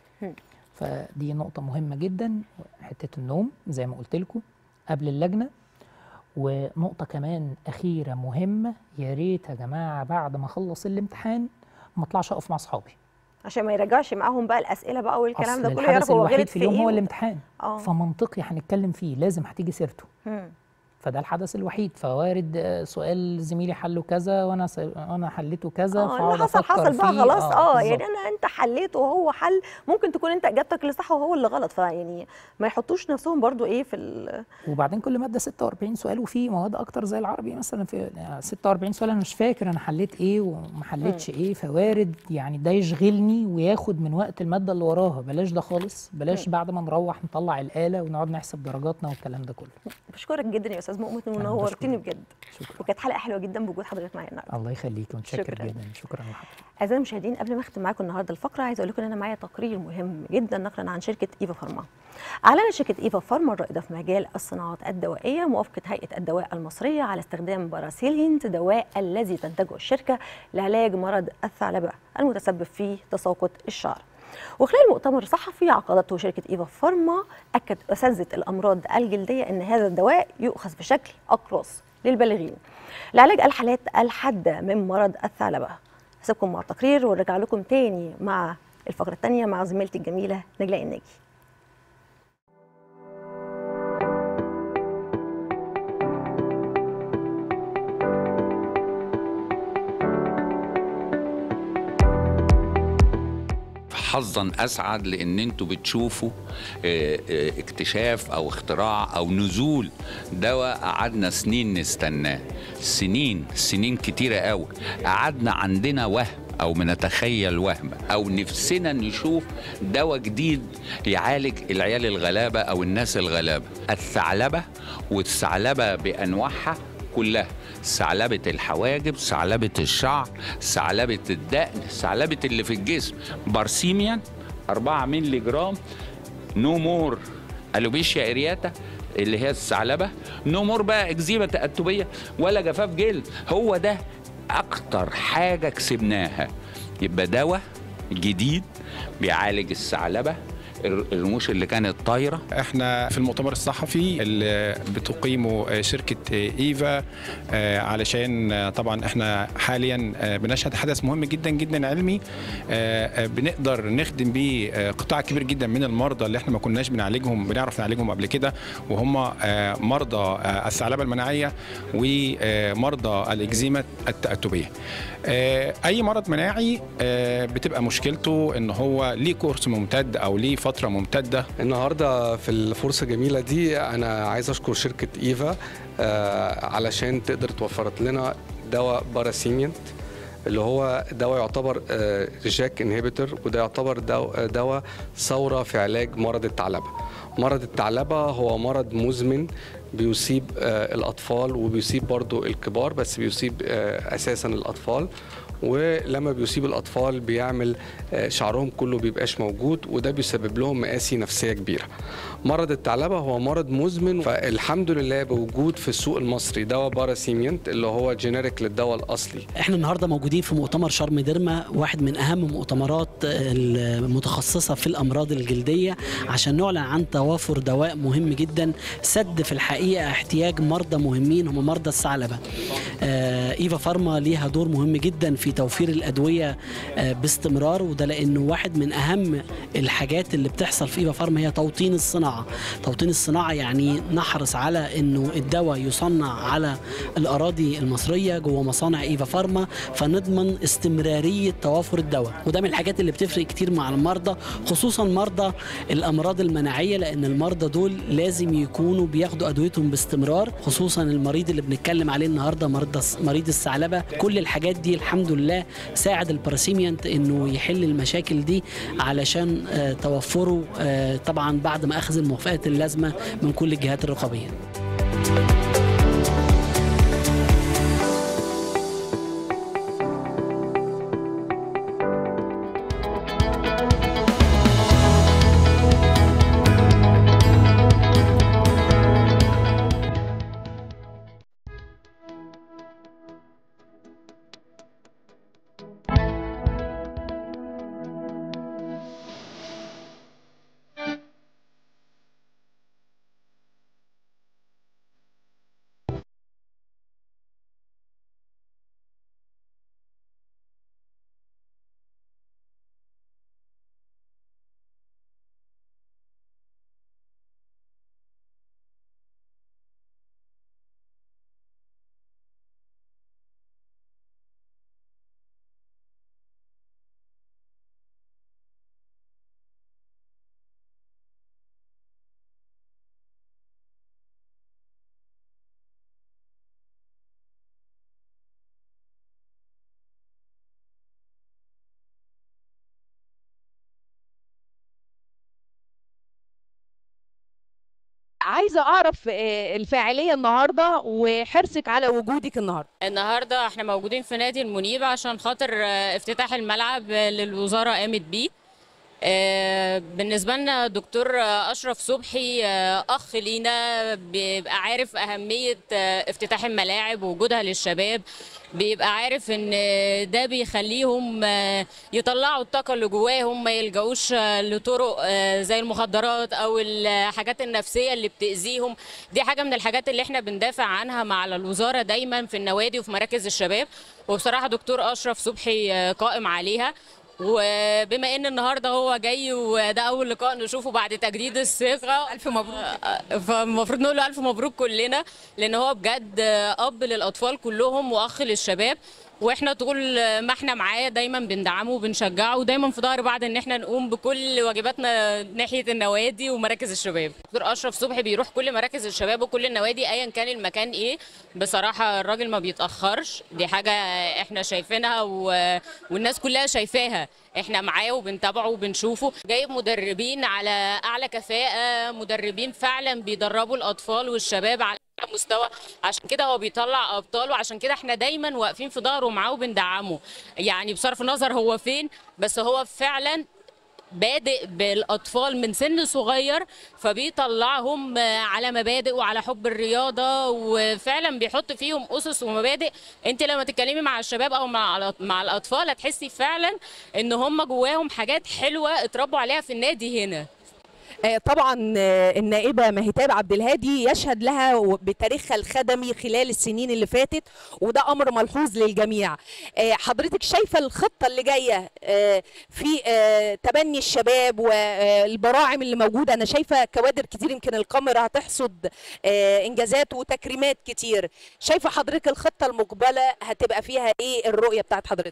فدي نقطة مهمة جدا حتة النوم زي ما قلت لكم قبل اللجنة ونقطة كمان أخيرة مهمة يا ريت يا جماعة بعد ما أخلص الامتحان ما أطلعش أقف مع أصحابي عشان ما يرجعش معاهم بقى الاسئله بقى والكلام ده أصل كله الحدث يعرف هو الوحيد غلط في في اليوم ايه هو و- الامتحان اه فمنطقي هنتكلم فيه لازم هتيجي سيرته مم. فده الحدث الوحيد فوارد آه، سؤال زميلي حله كذا وانا س... انا حليته كذا اه فأقعد اللي حصل أفكر حصل بقى فيه. خلاص اه بالظبط. يعني انا انت حليت وهو حل ممكن تكون انت اجابتك اللي صح وهو اللي غلط فيعني ما يحطوش نفسهم برضو ايه في ال... وبعدين كل ماده 46 سؤال وفي مواد اكتر زي العربي مثلا في يعني 46 سؤال انا مش فاكر انا حليت ايه وما حليتش ايه فوارد يعني ده يشغلني وياخد من وقت الماده اللي وراها بلاش ده خالص بلاش بعد ما نروح نطلع الاله ونقعد نحسب درجاتنا والكلام ده كله بشكرك جدا يا استاذ مؤمن أنا ونورتني بشكرك. بجد شكرا وكانت حلقه حلوه جدا بوجود حضرتك معايا النهارده الله يخليك ومتشكر شكراً. جدا شكرا لحضرتك اعزائي المشاهدين قبل ما اختم معاكم النهارده الفقره عايزه اقول لكم ان انا معايا تقرير مهم جدا نقلا عن شركه ايفا فارما. اعلنت شركه ايفا فارما الرائده في مجال الصناعات الدوائيه موافقه هيئه الدواء المصريه على استخدام باراسيلينت دواء الذي تنتجه الشركه لعلاج مرض الثعلبه المتسبب في تساقط الشعر. وخلال مؤتمر صحفي عقدته شركه ايفا فارما اكد اساتذه الامراض الجلديه ان هذا الدواء يؤخذ بشكل اقراص للبالغين لعلاج الحالات الحاده من مرض الثعلبه. هسيبكم مع التقرير ونرجع لكم تاني مع الفقرة التانية مع زميلتي الجميلة نجلاء الناجي حظا اسعد لان انتوا بتشوفوا آه، آه، اكتشاف او اختراع او نزول دواء قعدنا سنين نستناه سنين سنين كتيره قوي قعدنا عندنا وهم او بنتخيل وهم او نفسنا نشوف دواء جديد يعالج العيال الغلابه او الناس الغلابه الثعلبه والثعلبه بانواعها كلها ثعلبة الحواجب ثعلبة الشعر ثعلبة الدقن ثعلبة اللي في الجسم بارسيميان 4 مللي جرام نو مور الوبيشيا ارياتا اللي هي الثعلبة نو مور بقى اكزيما تأتبية ولا جفاف جلد هو ده اكتر حاجة كسبناها يبقى دواء جديد بيعالج الثعلبة الرموش اللي كانت طايره احنا في المؤتمر الصحفي اللي بتقيمه شركه ايفا آه، علشان آه، طبعا احنا حاليا آه، بنشهد حدث مهم جدا جدا علمي آه، آه، بنقدر نخدم بيه آه، قطاع كبير جدا من المرضى اللي احنا ما كناش بنعالجهم بنعرف نعالجهم قبل كده وهم آه، مرضى آه، الثعلبه المناعيه ومرضى الاكزيما التأتبيه آه، اي مرض مناعي آه، بتبقى مشكلته ان هو ليه كورس ممتد او ليه فتره ممتده النهارده في الفرصه الجميله دي انا عايز اشكر شركه ايفا آه، علشان تقدر توفرت لنا دواء باراسيمينت اللي هو دواء يعتبر آه، جاك انهبيتور وده يعتبر دو- دواء ثوره في علاج مرض الثعلبه مرض الثعلبه هو مرض مزمن بيصيب آه، الاطفال وبيصيب برضو الكبار بس بيصيب آه، اساسا الاطفال ولما بيصيب الاطفال بيعمل آه، شعرهم كله بيبقاش موجود وده بيسبب لهم مآسي نفسيه كبيره مرض الثعلبه هو مرض مزمن فالحمد لله بوجود في السوق المصري دواء باراسيمينت اللي هو جينيريك للدواء الاصلي احنا النهارده موجودين في مؤتمر شرم ديرما واحد من اهم المؤتمرات المتخصصه في الامراض الجلديه عشان نعلن عن توافر دواء مهم جدا سد في الحقيقه احتياج مرضى مهمين هم مرضى الثعلبه آه، ايفا فارما ليها دور مهم جدا في توفير الادويه آه، باستمرار وده لانه واحد من اهم الحاجات اللي بتحصل في ايفا فارما هي توطين الصناعه توطين الصناعه يعني نحرص على انه الدواء يصنع على الاراضي المصريه جوه مصانع ايفا فارما فنضمن استمراريه توافر الدواء وده من الحاجات اللي بتفرق كتير مع المرضى خصوصا مرضى الامراض المناعيه لان المرضى دول لازم يكونوا بياخدوا ادويتهم باستمرار خصوصا المريض اللي بنتكلم عليه النهارده مرضى مريض الثعلبه كل الحاجات دي الحمد لله ساعد الباراسيميانت انه يحل المشاكل دي علشان آه، توفره آه، طبعا بعد ما اخذ الموافقات اللازمه من كل الجهات الرقابيه عايزه اعرف آه، الفاعليه النهارده وحرصك على وجودك النهارده النهارده احنا موجودين في نادي المنيب عشان خاطر آه، افتتاح الملعب آه، اللي الوزاره قامت بيه آه، بالنسبه لنا دكتور آه، اشرف صبحي آه، اخ لينا بيبقى عارف اهميه آه، افتتاح الملاعب ووجودها للشباب بيبقى عارف ان ده بيخليهم آه، يطلعوا الطاقه اللي جواهم ما يلجأوش آه، لطرق آه، زي المخدرات او الحاجات النفسيه اللي بتأذيهم دي حاجه من الحاجات اللي احنا بندافع عنها مع الوزاره دايما في النوادي وفي مراكز الشباب وبصراحه دكتور اشرف صبحي آه، قائم عليها وبما ان النهارده هو جاي وده اول لقاء نشوفه بعد تجديد الثقه الف مبروك فالمفروض نقول له الف مبروك كلنا لان هو بجد اب للاطفال كلهم واخ للشباب واحنا طول ما احنا معاه دايما بندعمه وبنشجعه ودايما في ظهر بعض ان احنا نقوم بكل واجباتنا ناحيه النوادي ومراكز الشباب دكتور اشرف صبحي بيروح كل مراكز الشباب وكل النوادي ايا كان المكان ايه بصراحه الراجل ما بيتاخرش دي حاجه احنا شايفينها و... والناس كلها شايفاها احنا معاه وبنتابعه وبنشوفه جايب مدربين على اعلى كفاءه مدربين فعلا بيدربوا الاطفال والشباب على أعلى مستوى عشان كده هو بيطلع ابطال وعشان كده احنا دايما واقفين في ظهره ومعاه وبندعمه يعني بصرف النظر هو فين بس هو فعلا بادئ بالاطفال من سن صغير فبيطلعهم على مبادئ وعلى حب الرياضه وفعلا بيحط فيهم اسس ومبادئ انت لما تتكلمي مع الشباب او مع مع الاطفال هتحسي فعلا ان هم جواهم حاجات حلوه اتربوا عليها في النادي هنا آه، طبعا آه، النائبه مهتاب عبد الهادي يشهد لها بتاريخها الخدمي خلال السنين اللي فاتت وده امر ملحوظ للجميع آه، حضرتك شايفه الخطه اللي جايه آه، في آه، تبني الشباب والبراعم اللي موجوده انا شايفه كوادر كتير يمكن الكاميرا هتحصد آه، انجازات وتكريمات كتير شايفه حضرتك الخطه المقبله هتبقى فيها ايه الرؤيه بتاعت حضرتك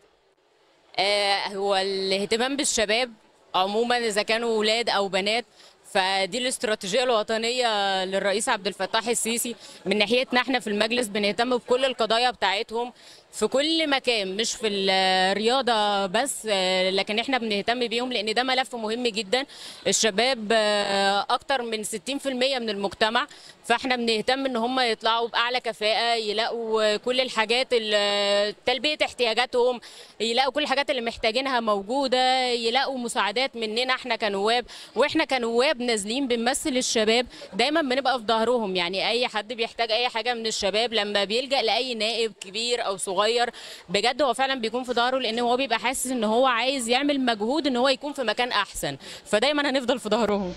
آه، هو الاهتمام بالشباب عموما اذا كانوا ولاد او بنات فدي الاستراتيجيه الوطنيه للرئيس عبد الفتاح السيسي من ناحيتنا احنا في المجلس بنهتم بكل القضايا بتاعتهم في كل مكان مش في الرياضه بس آه، لكن احنا بنهتم بيهم لان ده ملف مهم جدا الشباب آه، اكتر من 60% من المجتمع فاحنا بنهتم ان هم يطلعوا باعلى كفاءه يلاقوا كل الحاجات ال- تلبيه احتياجاتهم يلاقوا كل الحاجات اللي محتاجينها موجوده يلاقوا مساعدات مننا احنا كنواب واحنا كنواب نازلين بنمثل الشباب دايما بنبقى في ظهرهم يعني اي حد بيحتاج اي حاجه من الشباب لما بيلجا لاي نائب كبير او صغير بجد هو فعلا بيكون في ظهره لان هو بيبقى حاسس ان هو عايز يعمل مجهود ان هو يكون في مكان احسن فدايما هنفضل في ظهرهم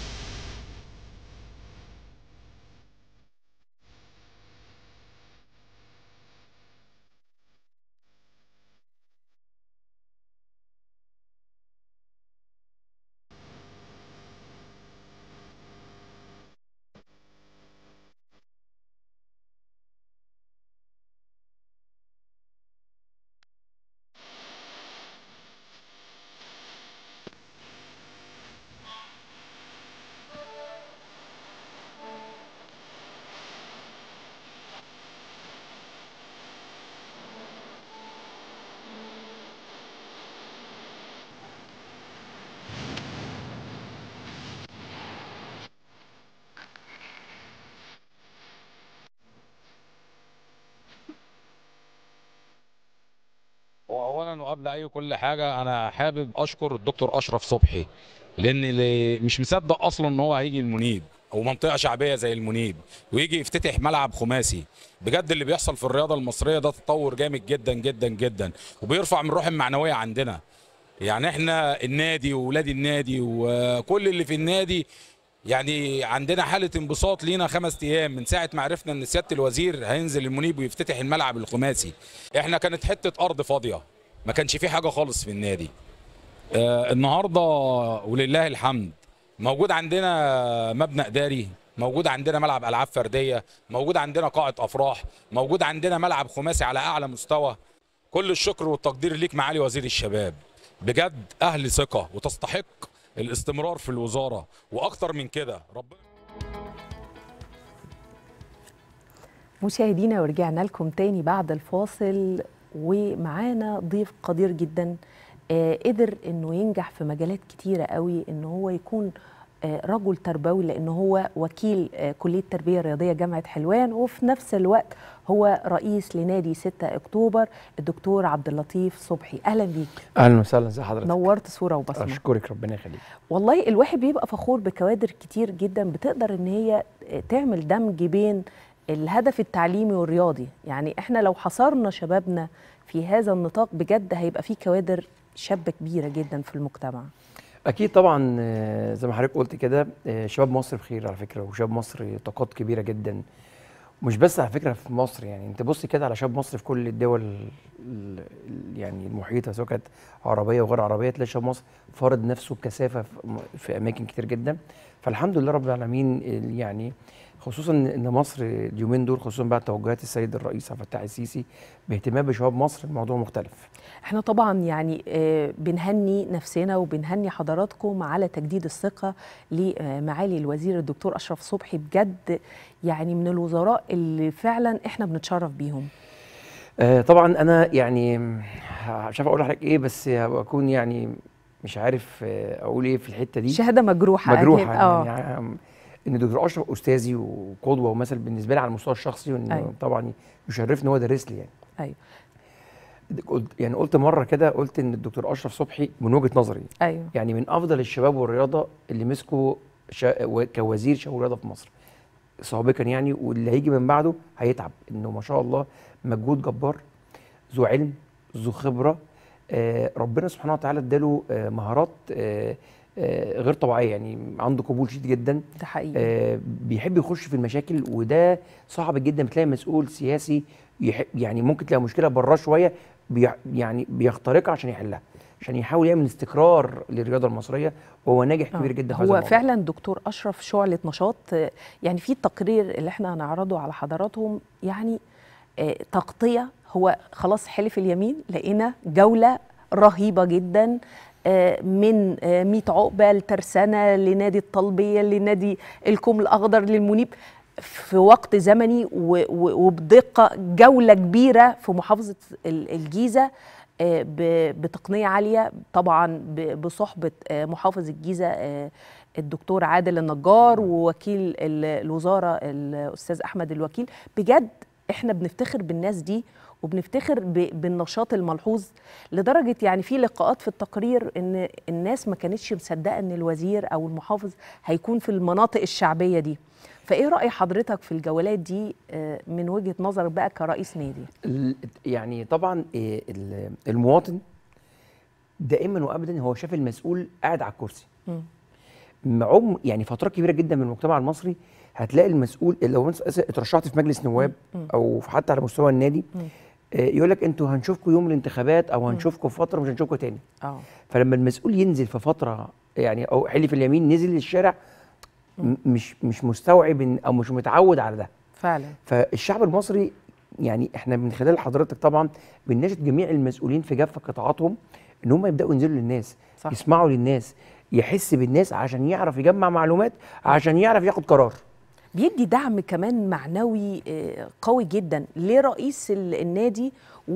واولا وقبل اي كل حاجه انا حابب اشكر الدكتور اشرف صبحي لان اللي مش مصدق اصلا ان هو هيجي المنيب او منطقه شعبيه زي المنيب ويجي يفتتح ملعب خماسي بجد اللي بيحصل في الرياضه المصريه ده تطور جامد جدا جدا جدا وبيرفع من الروح المعنويه عندنا يعني احنا النادي واولاد النادي وكل اللي في النادي يعني عندنا حاله انبساط لينا خمس ايام من ساعه ما عرفنا ان سياده الوزير هينزل المنيب ويفتتح الملعب الخماسي احنا كانت حته ارض فاضيه ما كانش في حاجه خالص في النادي آه النهارده ولله الحمد موجود عندنا مبنى اداري موجود عندنا ملعب العاب فرديه موجود عندنا قاعه افراح موجود عندنا ملعب خماسي على اعلى مستوى كل الشكر والتقدير ليك معالي وزير الشباب بجد اهل ثقه وتستحق الاستمرار في الوزاره واكتر من كده ربنا مشاهدينا ورجعنا لكم تاني بعد الفاصل ومعانا ضيف قدير جدا آه قدر انه ينجح في مجالات كتيره قوي ان هو يكون آه رجل تربوي لانه هو وكيل آه كليه التربيه الرياضيه جامعه حلوان وفي نفس الوقت هو رئيس لنادي 6 اكتوبر الدكتور عبد اللطيف صبحي اهلا بيك اهلا وسهلا ازي حضرتك نورت صوره وبصمه اشكرك ربنا يخليك والله الواحد بيبقى فخور بكوادر كتير جدا بتقدر ان هي تعمل دمج بين الهدف التعليمي والرياضي يعني احنا لو حصرنا شبابنا في هذا النطاق بجد هيبقى في كوادر شابه كبيره جدا في المجتمع اكيد طبعا آه، زي ما حضرتك قلت كده آه، شباب مصر بخير على فكره وشباب مصر طاقات كبيره جدا مش بس على فكره في مصر يعني انت بص كده على شباب مصر في كل الدول ال- ال- يعني المحيطه سواء كانت عربيه وغير عربيه تلاقي شباب مصر فرض نفسه بكثافه في م- في اماكن كتير جدا فالحمد لله رب العالمين ال- يعني خصوصا ان مصر اليومين دول خصوصا بعد توجهات السيد الرئيس عبد الفتاح السيسي باهتمام بشباب مصر الموضوع مختلف احنا طبعا يعني آه، بنهني نفسنا وبنهني حضراتكم على تجديد الثقه لمعالي الوزير الدكتور اشرف صبحي بجد يعني من الوزراء اللي فعلا احنا بنتشرف بيهم آه طبعا انا يعني مش عارف اقول لحضرتك ايه بس بكون يعني مش عارف آه، اقول ايه في الحته دي شهاده مجروحه مجروحه أكيد. اه يعني آم، ان دكتور اشرف استاذي وقدوه ومثل بالنسبه لي على المستوى الشخصي وانه أيوة. طبعا يشرفني ان هو درس لي يعني ايوه قلت يعني قلت مره كده قلت ان الدكتور اشرف صبحي من وجهه نظري ايوه يعني من افضل الشباب والرياضه اللي مسكوا شا... و- كوزير شباب والرياضه في مصر سابقا يعني واللي هيجي من بعده هيتعب انه ما شاء الله مجهود جبار ذو علم ذو خبره آه ربنا سبحانه وتعالى اداله آه مهارات آه آه غير طبيعيه يعني عنده قبول شديد جدا ده حقيقي آه بيحب يخش في المشاكل وده صعب جدا بتلاقي مسؤول سياسي يحب يعني ممكن تلاقي مشكله براه شويه بي يعني بيخترقها عشان يحلها عشان يحاول يعمل استقرار للرياضه المصريه وهو ناجح كبير آه. جدا في هذا هو الموضوع. فعلا دكتور اشرف شعله نشاط آه، يعني في التقرير اللي احنا هنعرضه على حضراتهم يعني آه، تغطيه هو خلاص حلف اليمين لقينا جوله رهيبه جدا آه، من آه، 100 عقبه لترسانه لنادي الطلبيه لنادي الكوم الاخضر للمنيب في وقت زمني و- و- وبدقه جوله كبيره في محافظه ال- الجيزه آه، ب- بتقنيه عاليه طبعا ب- بصحبه آه، محافظ الجيزه آه، الدكتور عادل النجار ووكيل ال- الوزاره الاستاذ احمد الوكيل بجد احنا بنفتخر بالناس دي وبنفتخر ب- بالنشاط الملحوظ لدرجه يعني في لقاءات في التقرير ان الناس ما كانتش مصدقه ان الوزير او المحافظ هيكون في المناطق الشعبيه دي فايه راي حضرتك في الجولات دي آه، من وجهه نظرك بقى كرئيس نادي ال- يعني طبعا إيه ال- المواطن دائما وابدا هو شاف المسؤول قاعد على الكرسي مم. معهم يعني فترات كبيره جدا من المجتمع المصري هتلاقي المسؤول لو انت اترشحت في مجلس نواب مم. او في- حتى على مستوى النادي مم. آه، يقول لك انتوا هنشوفكم يوم الانتخابات او هنشوفكم في فتره مش هنشوفكم تاني اه فلما المسؤول ينزل في فتره يعني او حلف اليمين نزل للشارع م- مش مش مستوعب إن- او مش متعود على ده فعلا فالشعب المصري يعني احنا من خلال حضرتك طبعا بنناشد جميع المسؤولين في جافه قطاعاتهم ان هم يبداوا ينزلوا للناس صح. يسمعوا للناس يحس بالناس عشان يعرف يجمع معلومات عشان يعرف ياخد قرار بيدي دعم كمان معنوي آه، قوي جدا لرئيس ال- النادي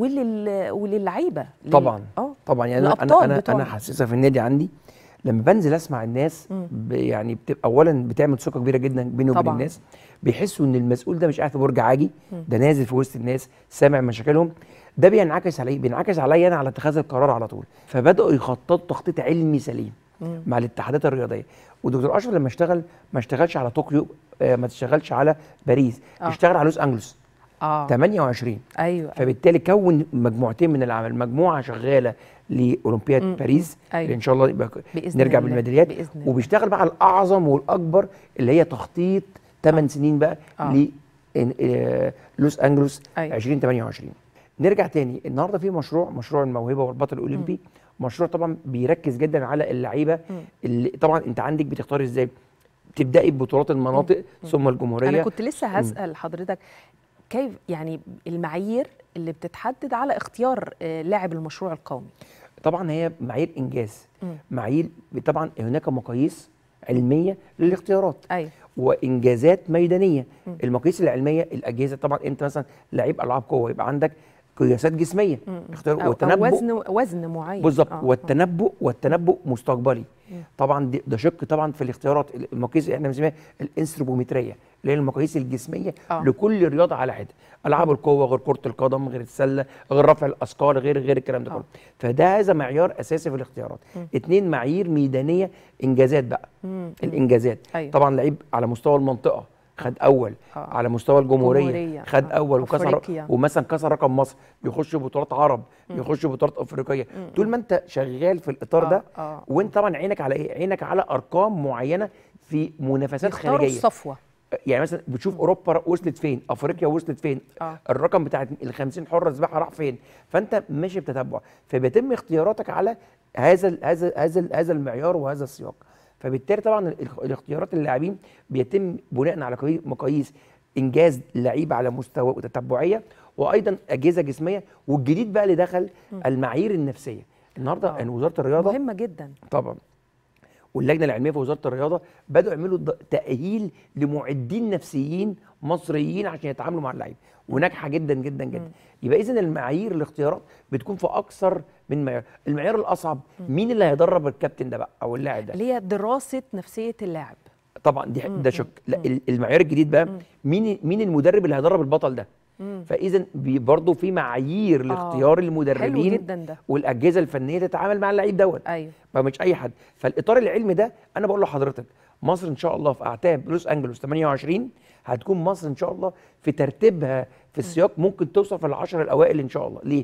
ولل وللعيبه لل- طبعا اه طبعا يعني انا الأبطال انا انا, بتوعنا. أنا حاسسها في النادي عندي لما بنزل اسمع الناس مم. ب يعني بتبقى اولا بتعمل ثقه كبيره جدا بيني وبين طبعاً. الناس بيحسوا ان المسؤول ده مش قاعد في برج عاجي مم. ده نازل في وسط الناس سامع مشاكلهم ده بينعكس على ايه؟ بينعكس عليا انا على اتخاذ القرار على طول فبداوا يخططوا تخطيط علمي سليم مم. مع الاتحادات الرياضيه ودكتور اشرف لما اشتغل ما اشتغلش على طوكيو آه، ما اشتغلش على باريس آه. اشتغل على لوس انجلوس اه 28 ايوه فبالتالي كون مجموعتين من العمل مجموعه شغاله لاولمبياد مم. باريس أيوة. اللي ان شاء الله يبقى بإذن نرجع الله. بالميداليات بإذن الله. وبيشتغل بقى على الاعظم والاكبر اللي هي تخطيط 8 سنين بقى آه. ل إن- آه، لوس انجلوس أيوة. 2028 نرجع تاني النهارده في مشروع مشروع الموهبه والبطل الاولمبي مشروع طبعا بيركز جدا على اللعيبه مم. اللي طبعا انت عندك بتختار ازاي تبداي ببطولات المناطق ثم الجمهوريه انا كنت لسه هسال حضرتك كيف يعني المعايير اللي بتتحدد على اختيار آه، لاعب المشروع القومي طبعا هي معايير انجاز مم. معايير طبعا هناك مقاييس علميه للاختيارات ايوه وانجازات ميدانيه مم. المقاييس العلميه الاجهزه طبعا انت مثلا لعيب العاب قوه يبقى عندك قياسات جسميه مم. اختيار أو, أو والتنبؤ وزن وزن معين بالظبط آه، والتنبؤ والتنبؤ مستقبلي مم. طبعا دي- ده شق طبعا في الاختيارات المقاييس اللي احنا بنسميها الانستروبومتريه اللي هي المقاييس الجسميه آه. لكل رياضه على حده العاب القوه غير كره القدم غير السله غير رفع الاثقال غير غير الكلام ده آه. كله فده هذا معيار اساسي في الاختيارات اتنين معايير ميدانيه انجازات بقى مم. مم. الانجازات أيوة. طبعا لعيب على مستوى المنطقه خد اول آه. على مستوى الجمهوريه جمهورية. خد آه. اول وكسر أفريقيا. ومثلا كسر رقم مصر يخش بطولات عرب يخش بطولات افريقيه طول ما انت شغال في الاطار ده آه، آه. وانت طبعا عينك على ايه عينك على ارقام معينه في منافسات يختاروا خارجيه الصفوه يعني مثلا بتشوف اوروبا وصلت فين افريقيا وصلت فين آه. الرقم بتاع ال 50 حره سباحه راح فين فانت ماشي بتتبع فبيتم اختياراتك على هذا ال هذا هذا ال هذا المعيار وهذا السياق فبالتالي طبعا ال- الاختيارات اللاعبين بيتم بناء على قوي- مقاييس انجاز اللعيبه على مستوى وتتبعيه وايضا اجهزه جسميه والجديد بقى اللي دخل المعايير النفسيه النهارده آه. يعني وزاره الرياضه مهمه جدا طبعا واللجنه العلميه في وزاره الرياضه بداوا يعملوا ض- تاهيل لمعدين نفسيين مصريين عشان يتعاملوا مع اللعيبه وناجحه جدا جدا جدا يبقى اذا المعايير الاختيارات بتكون في اكثر من معيار المعيار الاصعب مين اللي هيدرب الكابتن ده بقى او اللاعب ده اللي هي دراسه نفسيه اللاعب طبعا دي ده شك لا ال- المعيار الجديد بقى مين مين المدرب اللي هيدرب البطل ده فاذا برضه في معايير لاختيار حلو المدربين جدا ده والاجهزه الفنيه تتعامل مع اللعيب دوت ايوه ما مش اي حد فالاطار العلمي ده انا بقول لحضرتك مصر ان شاء الله في اعتاب لوس انجلوس 28 هتكون مصر ان شاء الله في ترتيبها في السياق ممكن توصل في العشر الاوائل ان شاء الله ليه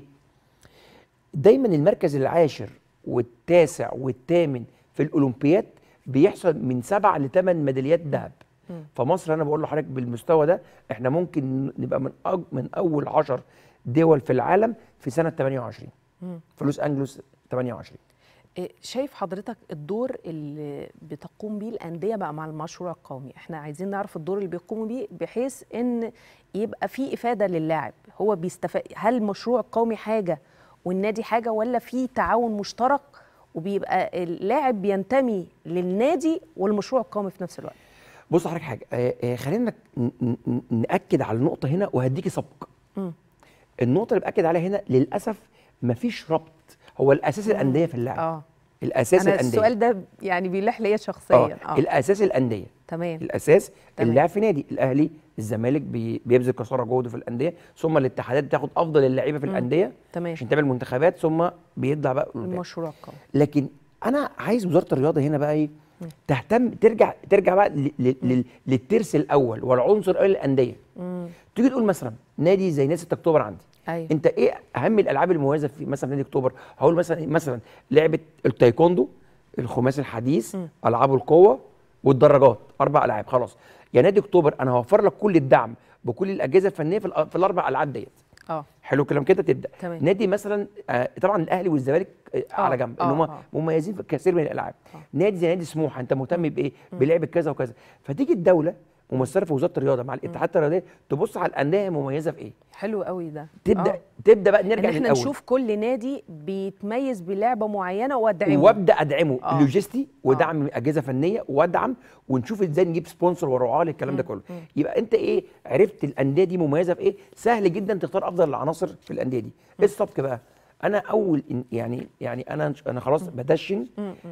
دايما المركز العاشر والتاسع والثامن في الاولمبياد بيحصل من سبع لثمان ميداليات ذهب فمصر انا بقول لحضرتك بالمستوى ده احنا ممكن نبقى من أج من اول 10 دول في العالم في سنه 28 في لوس انجلوس 28 إيه، شايف حضرتك الدور اللي بتقوم بيه الانديه بقى مع المشروع القومي احنا عايزين نعرف الدور اللي بيقوموا بيه بحيث ان يبقى في افاده للاعب هو بيستفاد هل المشروع القومي حاجه والنادي حاجه ولا في تعاون مشترك وبيبقى اللاعب بينتمي للنادي والمشروع القومي في نفس الوقت بص حضرتك حاجه آه آه خلينا ن- ن- ن- ناكد على النقطه هنا وهديكي سبق مم. النقطه اللي باكد عليها هنا للاسف مفيش ربط هو الاساس الانديه في اللعب اه الاساس انا الانديه السؤال ده يعني بيلح ليا شخصيا اه الاساس الانديه تمام الاساس تمام. اللاعب في نادي الاهلي الزمالك بي بيبذل قصارى جهده في الانديه ثم الاتحادات بتاخد افضل اللعيبه في مم. الانديه تمام عشان تعمل منتخبات ثم بيطلع بقى الأولمبياد. المشروع القومي لكن انا عايز وزاره الرياضه هنا بقى ايه تهتم ترجع ترجع بقى ل- ل- لل- للترس الاول والعنصر الاول للانديه مم. تيجي تقول مثلا نادي زي نادي 6 اكتوبر عندي ايوه انت ايه اهم الالعاب المميزه في مثلا في نادي اكتوبر هقول مثلا مثلا لعبه التايكوندو الخماسي الحديث مم. العاب القوه والدراجات اربع العاب خلاص يا نادي اكتوبر انا هوفر لك كل الدعم بكل الاجهزه الفنيه في, الأ- في الاربع العاب ديت اه حلو الكلام كده تبدا تمام. نادي مثلا آه طبعا الاهلي والزمالك آه آه، على جنب آه، ان هم آه. مميزين في كثير من الالعاب آه. نادي زي نادي سموحه انت مهتم بايه بلعبه كذا وكذا فتيجي الدوله ممثله في وزاره الرياضه مع الاتحاد الرياضيه تبص على الانديه مميزه في ايه حلو قوي ده تبدا آه. تبدا بقى ان نرجع احنا للاول نشوف كل نادي بيتميز بلعبه معينه وادعمه وابدا ادعمه آه. لوجستي ودعم اجهزه فنيه وادعم ونشوف ازاي نجيب سبونسر ورعاه للكلام ده كله يبقى انت ايه عرفت الانديه دي مميزه في ايه سهل جدا تختار افضل العناصر في الانديه دي ايه السبق بقى انا اول إن- يعني يعني انا انا خلاص بدشن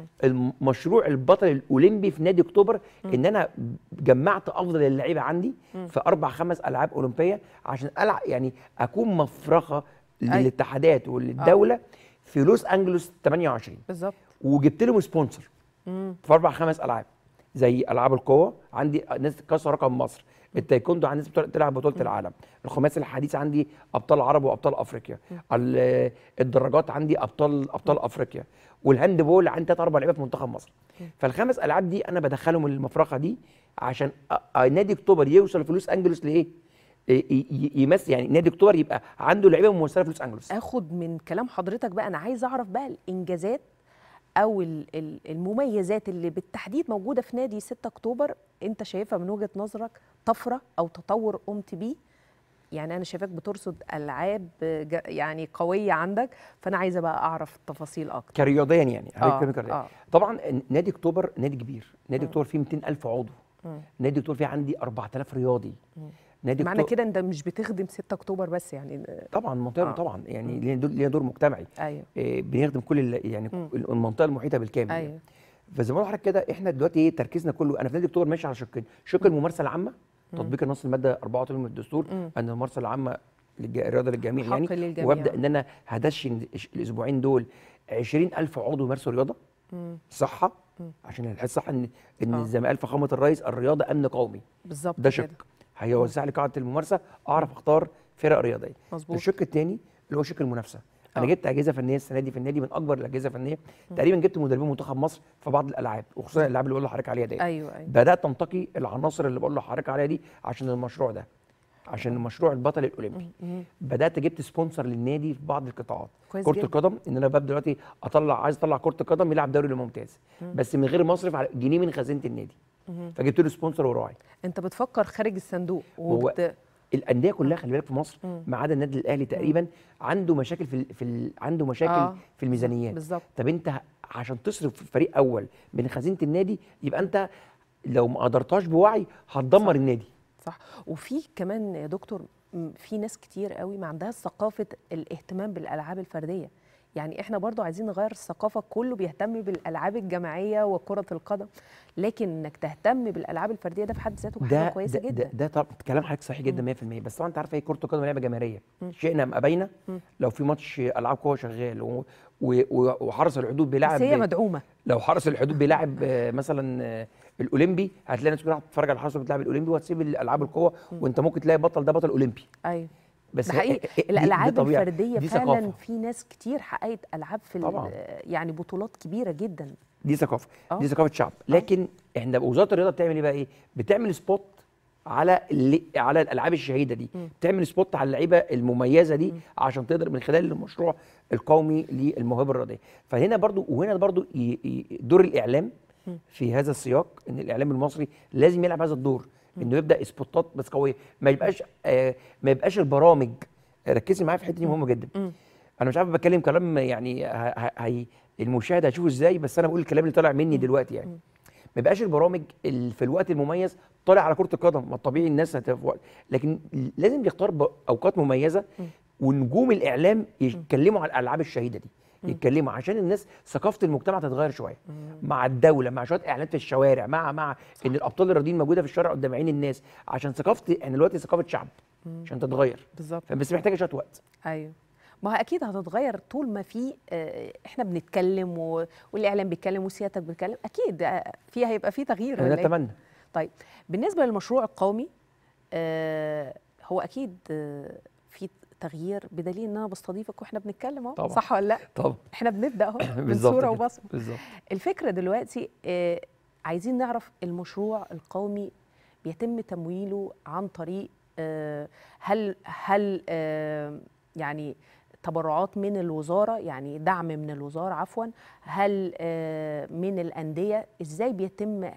المشروع البطل الاولمبي في نادي اكتوبر ان انا جمعت افضل اللعيبه عندي في اربع خمس العاب اولمبيه عشان العب يعني اكون مفرخه للاتحادات وللدوله في لوس انجلوس 28 بالظبط وجبت لهم سبونسر مم. في اربع خمس العاب زي العاب القوه عندي ناس كسر رقم مصر التايكوندو عندي ناس بتوع- تلعب بطوله العالم الخماسي الحديث عندي ابطال عرب وابطال افريقيا ال- الدراجات عندي ابطال ابطال افريقيا والهاند بول عندي ثلاث اربع لعيبه في منتخب مصر فالخمس العاب دي انا بدخلهم المفرخه دي عشان أ- أ- نادي اكتوبر يوصل في لوس انجلوس لايه؟ ي- ي- يمثل يعني نادي اكتوبر يبقى عنده لعيبه ممثله في لوس انجلوس اخد من كلام حضرتك بقى انا عايز اعرف بقى الانجازات او ال- ال- المميزات اللي بالتحديد موجوده في نادي 6 اكتوبر انت شايفها من وجهه نظرك طفره او تطور قمت بيه يعني انا شايفاك بترصد العاب ج- يعني قويه عندك فانا عايزه بقى اعرف التفاصيل اكتر كرياضيا يعني آه، حضرتك كلامك كرياضيا. آه. طبعا نادي اكتوبر نادي كبير نادي اكتوبر فيه 200000 عضو مم. نادي اكتوبر فيه عندي 4000 رياضي نادي معنى أكتوبر كده انت مش بتخدم 6 اكتوبر بس يعني طبعا منطقه آه. طبعا يعني لينا دور لينا دور مجتمعي ايوه إيه، بنخدم كل ال- يعني مم. المنطقه المحيطه بالكامل يعني. ايوه فزي ما بقول لحضرتك كده احنا دلوقتي ايه تركيزنا كله انا في نادي اكتوبر ماشي على شقين شق الممارسه العامه تطبيق النص الماده 84 من الدستور مم. ان الممارسه العامه للج- الرياضه للجميع حق يعني للجميع. وابدا ان انا هدشن الش- الاسبوعين دول 20000 عضو يمارسوا رياضه مم. صحه مم. عشان الحس صح ان ان آه. زي ما قال فخامه الرئيس الرياضه امن قومي بالظبط ده كده. شق هيوسع لي قاعده الممارسه اعرف اختار فرق رياضيه مظبوط الشق الثاني اللي هو شق المنافسه انا آه. جبت اجهزه فنيه السنه دي في النادي من اكبر الاجهزه الفنيه تقريبا جبت مدربين منتخب مصر في بعض الالعاب وخصوصا الالعاب اللي بقول لحضرتك عليها دي ايوه ايوه بدات انتقي العناصر اللي بقول لحضرتك عليها دي عشان المشروع ده عشان مشروع البطل الاولمبي مم. بدات جبت سبونسر للنادي في بعض القطاعات كويس كره جدا. القدم ان انا ببدا دلوقتي اطلع عايز اطلع كره القدم يلعب دوري الممتاز مم. بس من غير ما اصرف على جنيه من خزينه النادي مم. فجبت له سبونسر وراعي انت بتفكر خارج الصندوق هو وبت... الانديه كلها خلي بالك في مصر مم. ما عدا النادي الاهلي تقريبا عنده مشاكل في ال... في ال... عنده مشاكل آه. آه. في الميزانيات بالظبط طب انت ه- عشان تصرف في فريق اول من خزينه النادي يبقى انت لو ما قدرتهاش بوعي هتدمر النادي صح وفي كمان يا دكتور م- في ناس كتير قوي ما عندهاش ثقافه الاهتمام بالالعاب الفرديه يعني احنا برضو عايزين نغير الثقافه كله بيهتم بالالعاب الجماعيه وكره القدم لكن انك تهتم بالالعاب الفرديه ده في حد ذاته حاجه ده كويسه ده, جدا ده, ده طب كلام حضرتك صحيح جدا 100% بس طبعا انت عارف هي كره القدم لعبه جماهيريه مم. شئنا ام ابينا مم. لو في ماتش العاب قوه شغال و... و... و... وحرس الحدود بيلاعب بس هي مدعومه لو حرس الحدود بيلاعب آه، مثلا آه، الاولمبي هتلاقي ناس كلها تتفرج على الحرس بتلعب الاولمبي وهتسيب الالعاب القوه وانت ممكن تلاقي بطل ده بطل اولمبي ايوه بس ده هي- حقيقي دي- دي الالعاب طبيعة، الفرديه دي فعلا ثقافة. في ناس كتير حققت العاب في ال- طبعاً. يعني بطولات كبيره جدا دي ثقافه آه. دي ثقافه شعب لكن احنا وزاره الرياضه بتعمل ايه بقى ايه بتعمل سبوت على اللي على الالعاب الشهيده دي مم. تعمل سبوت على اللعيبه المميزه دي عشان تقدر من خلال المشروع القومي للموهبه الرياضيه فهنا برضو وهنا برضو ي- ي- دور الاعلام مم. في هذا السياق ان الاعلام المصري لازم يلعب هذا الدور انه يبدا سبوتات بس قويه ما يبقاش آه ما يبقاش البرامج ركزي معايا في الحته دي مهمه جدا مم. انا مش عارف بتكلم كلام يعني ه- ه- هي المشاهد هيشوفه ازاي بس انا بقول الكلام اللي طالع مني دلوقتي يعني ما يبقاش البرامج ال- في الوقت المميز طالع على كره القدم ما الطبيعي الناس هتبقى في وقت لكن لازم يختار ب- اوقات مميزه ونجوم الاعلام يتكلموا على الالعاب الشهيده دي يتكلموا عشان الناس ثقافه المجتمع تتغير شويه مع الدوله مع شويه اعلانات في الشوارع مع مع ان الابطال الرياضيين موجوده في الشارع قدام عين الناس عشان ثقافه احنا دلوقتي ثقافه شعب عشان تتغير بالظبط بس محتاجه شويه وقت ايوه ما هو اكيد هتتغير طول ما في آه، احنا بنتكلم و... والاعلام بيتكلم وسيادتك بتتكلم اكيد آه، في هيبقى في تغيير انا ولا إيه؟ اتمنى طيب بالنسبه للمشروع القومي آه هو اكيد آه في تغيير بدليل ان انا بستضيفك واحنا بنتكلم اهو طبعاً. صح ولا لا طبعا احنا بنبدا اهو من بالظبط صوره كده. وبصمه بالظبط الفكره دلوقتي آه عايزين نعرف المشروع القومي بيتم تمويله عن طريق آه هل هل آه يعني تبرعات من الوزاره يعني دعم من الوزاره عفوا هل آه من الانديه ازاي بيتم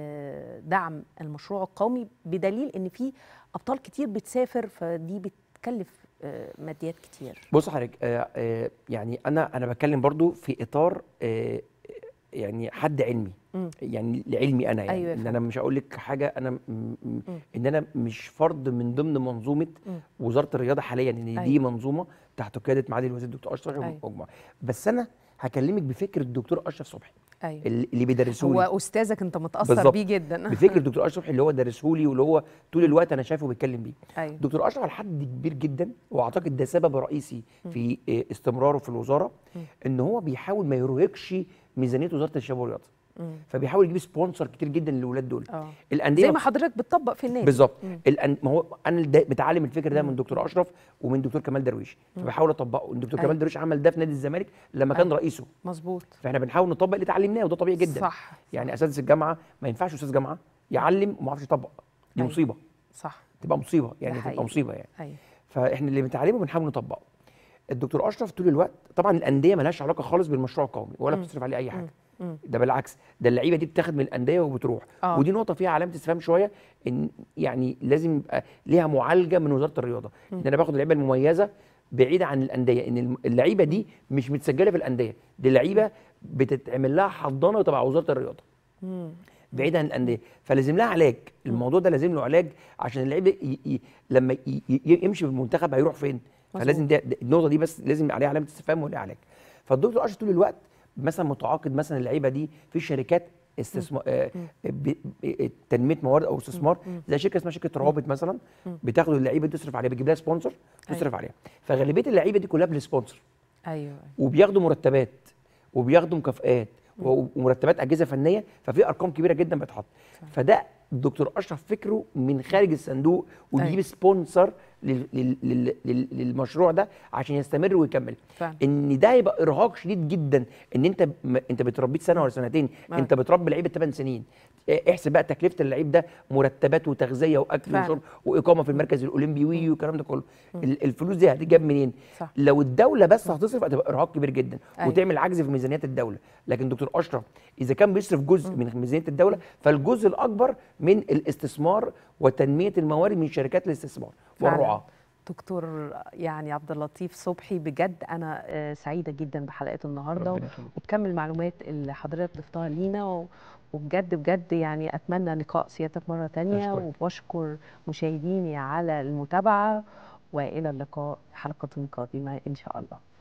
آه دعم المشروع القومي بدليل ان في ابطال كتير بتسافر فدي بتكلف آه ماديات كتير بص حضرتك آه آه يعني انا انا بتكلم برضو في اطار آه يعني حد علمي مم. يعني لعلمي انا يعني أيوة ان فهمت. انا مش هقول لك حاجه انا م- م- ان انا مش فرد من ضمن منظومه مم. وزاره الرياضه حاليا ان دي أيوة. منظومه تحت قياده معالي الوزير الدكتور اشرف أيوة. ومجموعه بس انا هكلمك بفكر الدكتور اشرف صبحي ايوه اللي اللي بيدرسه لي هو استاذك انت متاثر بالظبط. بيه جدا بفكر الدكتور اشرف صبحي اللي هو درسه لي واللي هو طول الوقت انا شايفه بيتكلم بيه ايوه دكتور اشرف على حد كبير جدا واعتقد ده سبب رئيسي في آه، استمراره في الوزاره ان هو بيحاول ما يرهقش ميزانيه وزاره الشباب والرياضه مم. فبيحاول يجيب سبونسر كتير جدا للاولاد دول اه الانديه زي ما حضرتك بتطبق في النادي بالظبط مم. الأن... ما هو انا ده بتعلم الفكر ده من دكتور اشرف ومن دكتور كمال درويش فبحاول اطبقه الدكتور أيوة. كمال درويش عمل ده في نادي الزمالك لما كان أيوة. رئيسه مظبوط فاحنا بنحاول نطبق اللي اتعلمناه وده طبيعي جدا صح يعني اساتذه الجامعه ما ينفعش استاذ جامعه يعلم وما يعرفش يطبق دي أيوة. مصيبه صح تبقى مصيبه يعني حقيقي. تبقى مصيبه يعني ايوه فاحنا اللي بنتعلمه بنحاول نطبقه الدكتور اشرف طول الوقت طبعا الانديه مالهاش علاقه خالص بالمشروع القومي ولا مم. بتصرف عليه اي حاجه مم. ده بالعكس ده اللعيبه دي بتاخد من الانديه وبتروح آه. ودي نقطه فيها علامه استفهام شويه ان يعني لازم يبقى ليها معالجه من وزاره الرياضه ان انا باخد اللعيبه المميزه بعيده عن الانديه ان الم- اللعيبه دي مش متسجله في الانديه دي لعيبه بتتعمل لها حضانه تبع وزاره الرياضه مم. بعيد عن الانديه فلازم لها علاج الموضوع ده لازم له علاج عشان اللعيب ي... ي... لما ي... ي... يمشي في المنتخب هيروح فين فلازم ده ده- النقطه دي بس لازم عليها علامه استفهام وليها علاج فالدكتور اشرف طول الوقت مثلا متعاقد مثلا اللعيبه دي في شركات استثمار آه ب... ب... تنميه موارد او استثمار زي شركه اسمها شركه روابط مثلا بتاخد اللعيبه دي تصرف عليها بتجيب لها سبونسر تصرف عليها فغالبيه اللعيبه دي كلها بالسبونسر ايوه وبياخدوا مرتبات وبياخدوا مكافآت و- ومرتبات اجهزه فنيه ففي ارقام كبيره جدا بتحط فده الدكتور اشرف فكره من خارج الصندوق ويجيب أيوة. سبونسر لل- لل- لل- لل- للمشروع ده عشان يستمر ويكمل فعلا. ان ده هيبقى ارهاق شديد جدا ان انت م- انت بتربيه سنه ولا سنتين آه. انت بتربي لعيب 8 سنين إيه، احسب بقى تكلفه اللعيب ده مرتبات وتغذيه واكل فعلا. وشرب واقامه في المركز الاولمبي وي والكلام ده كله ال- الفلوس دي هتجاب منين صح. لو الدوله بس هتصرف هتبقى ارهاق كبير جدا أيوة. وتعمل عجز في ميزانيات الدوله لكن دكتور اشرف اذا كان بيصرف جزء من ميزانيه الدوله فالجزء الاكبر من الاستثمار وتنميه الموارد من شركات الاستثمار فعلا. والرعاه دكتور يعني عبد اللطيف صبحي بجد انا آه، سعيده جدا بحلقه النهارده وبكم المعلومات اللي حضرتك ضفتها لينا و- وبجد بجد يعني اتمنى لقاء سيادتك مره تانية أشكرك. وبشكر مشاهديني على المتابعه والى اللقاء حلقه قادمه ان شاء الله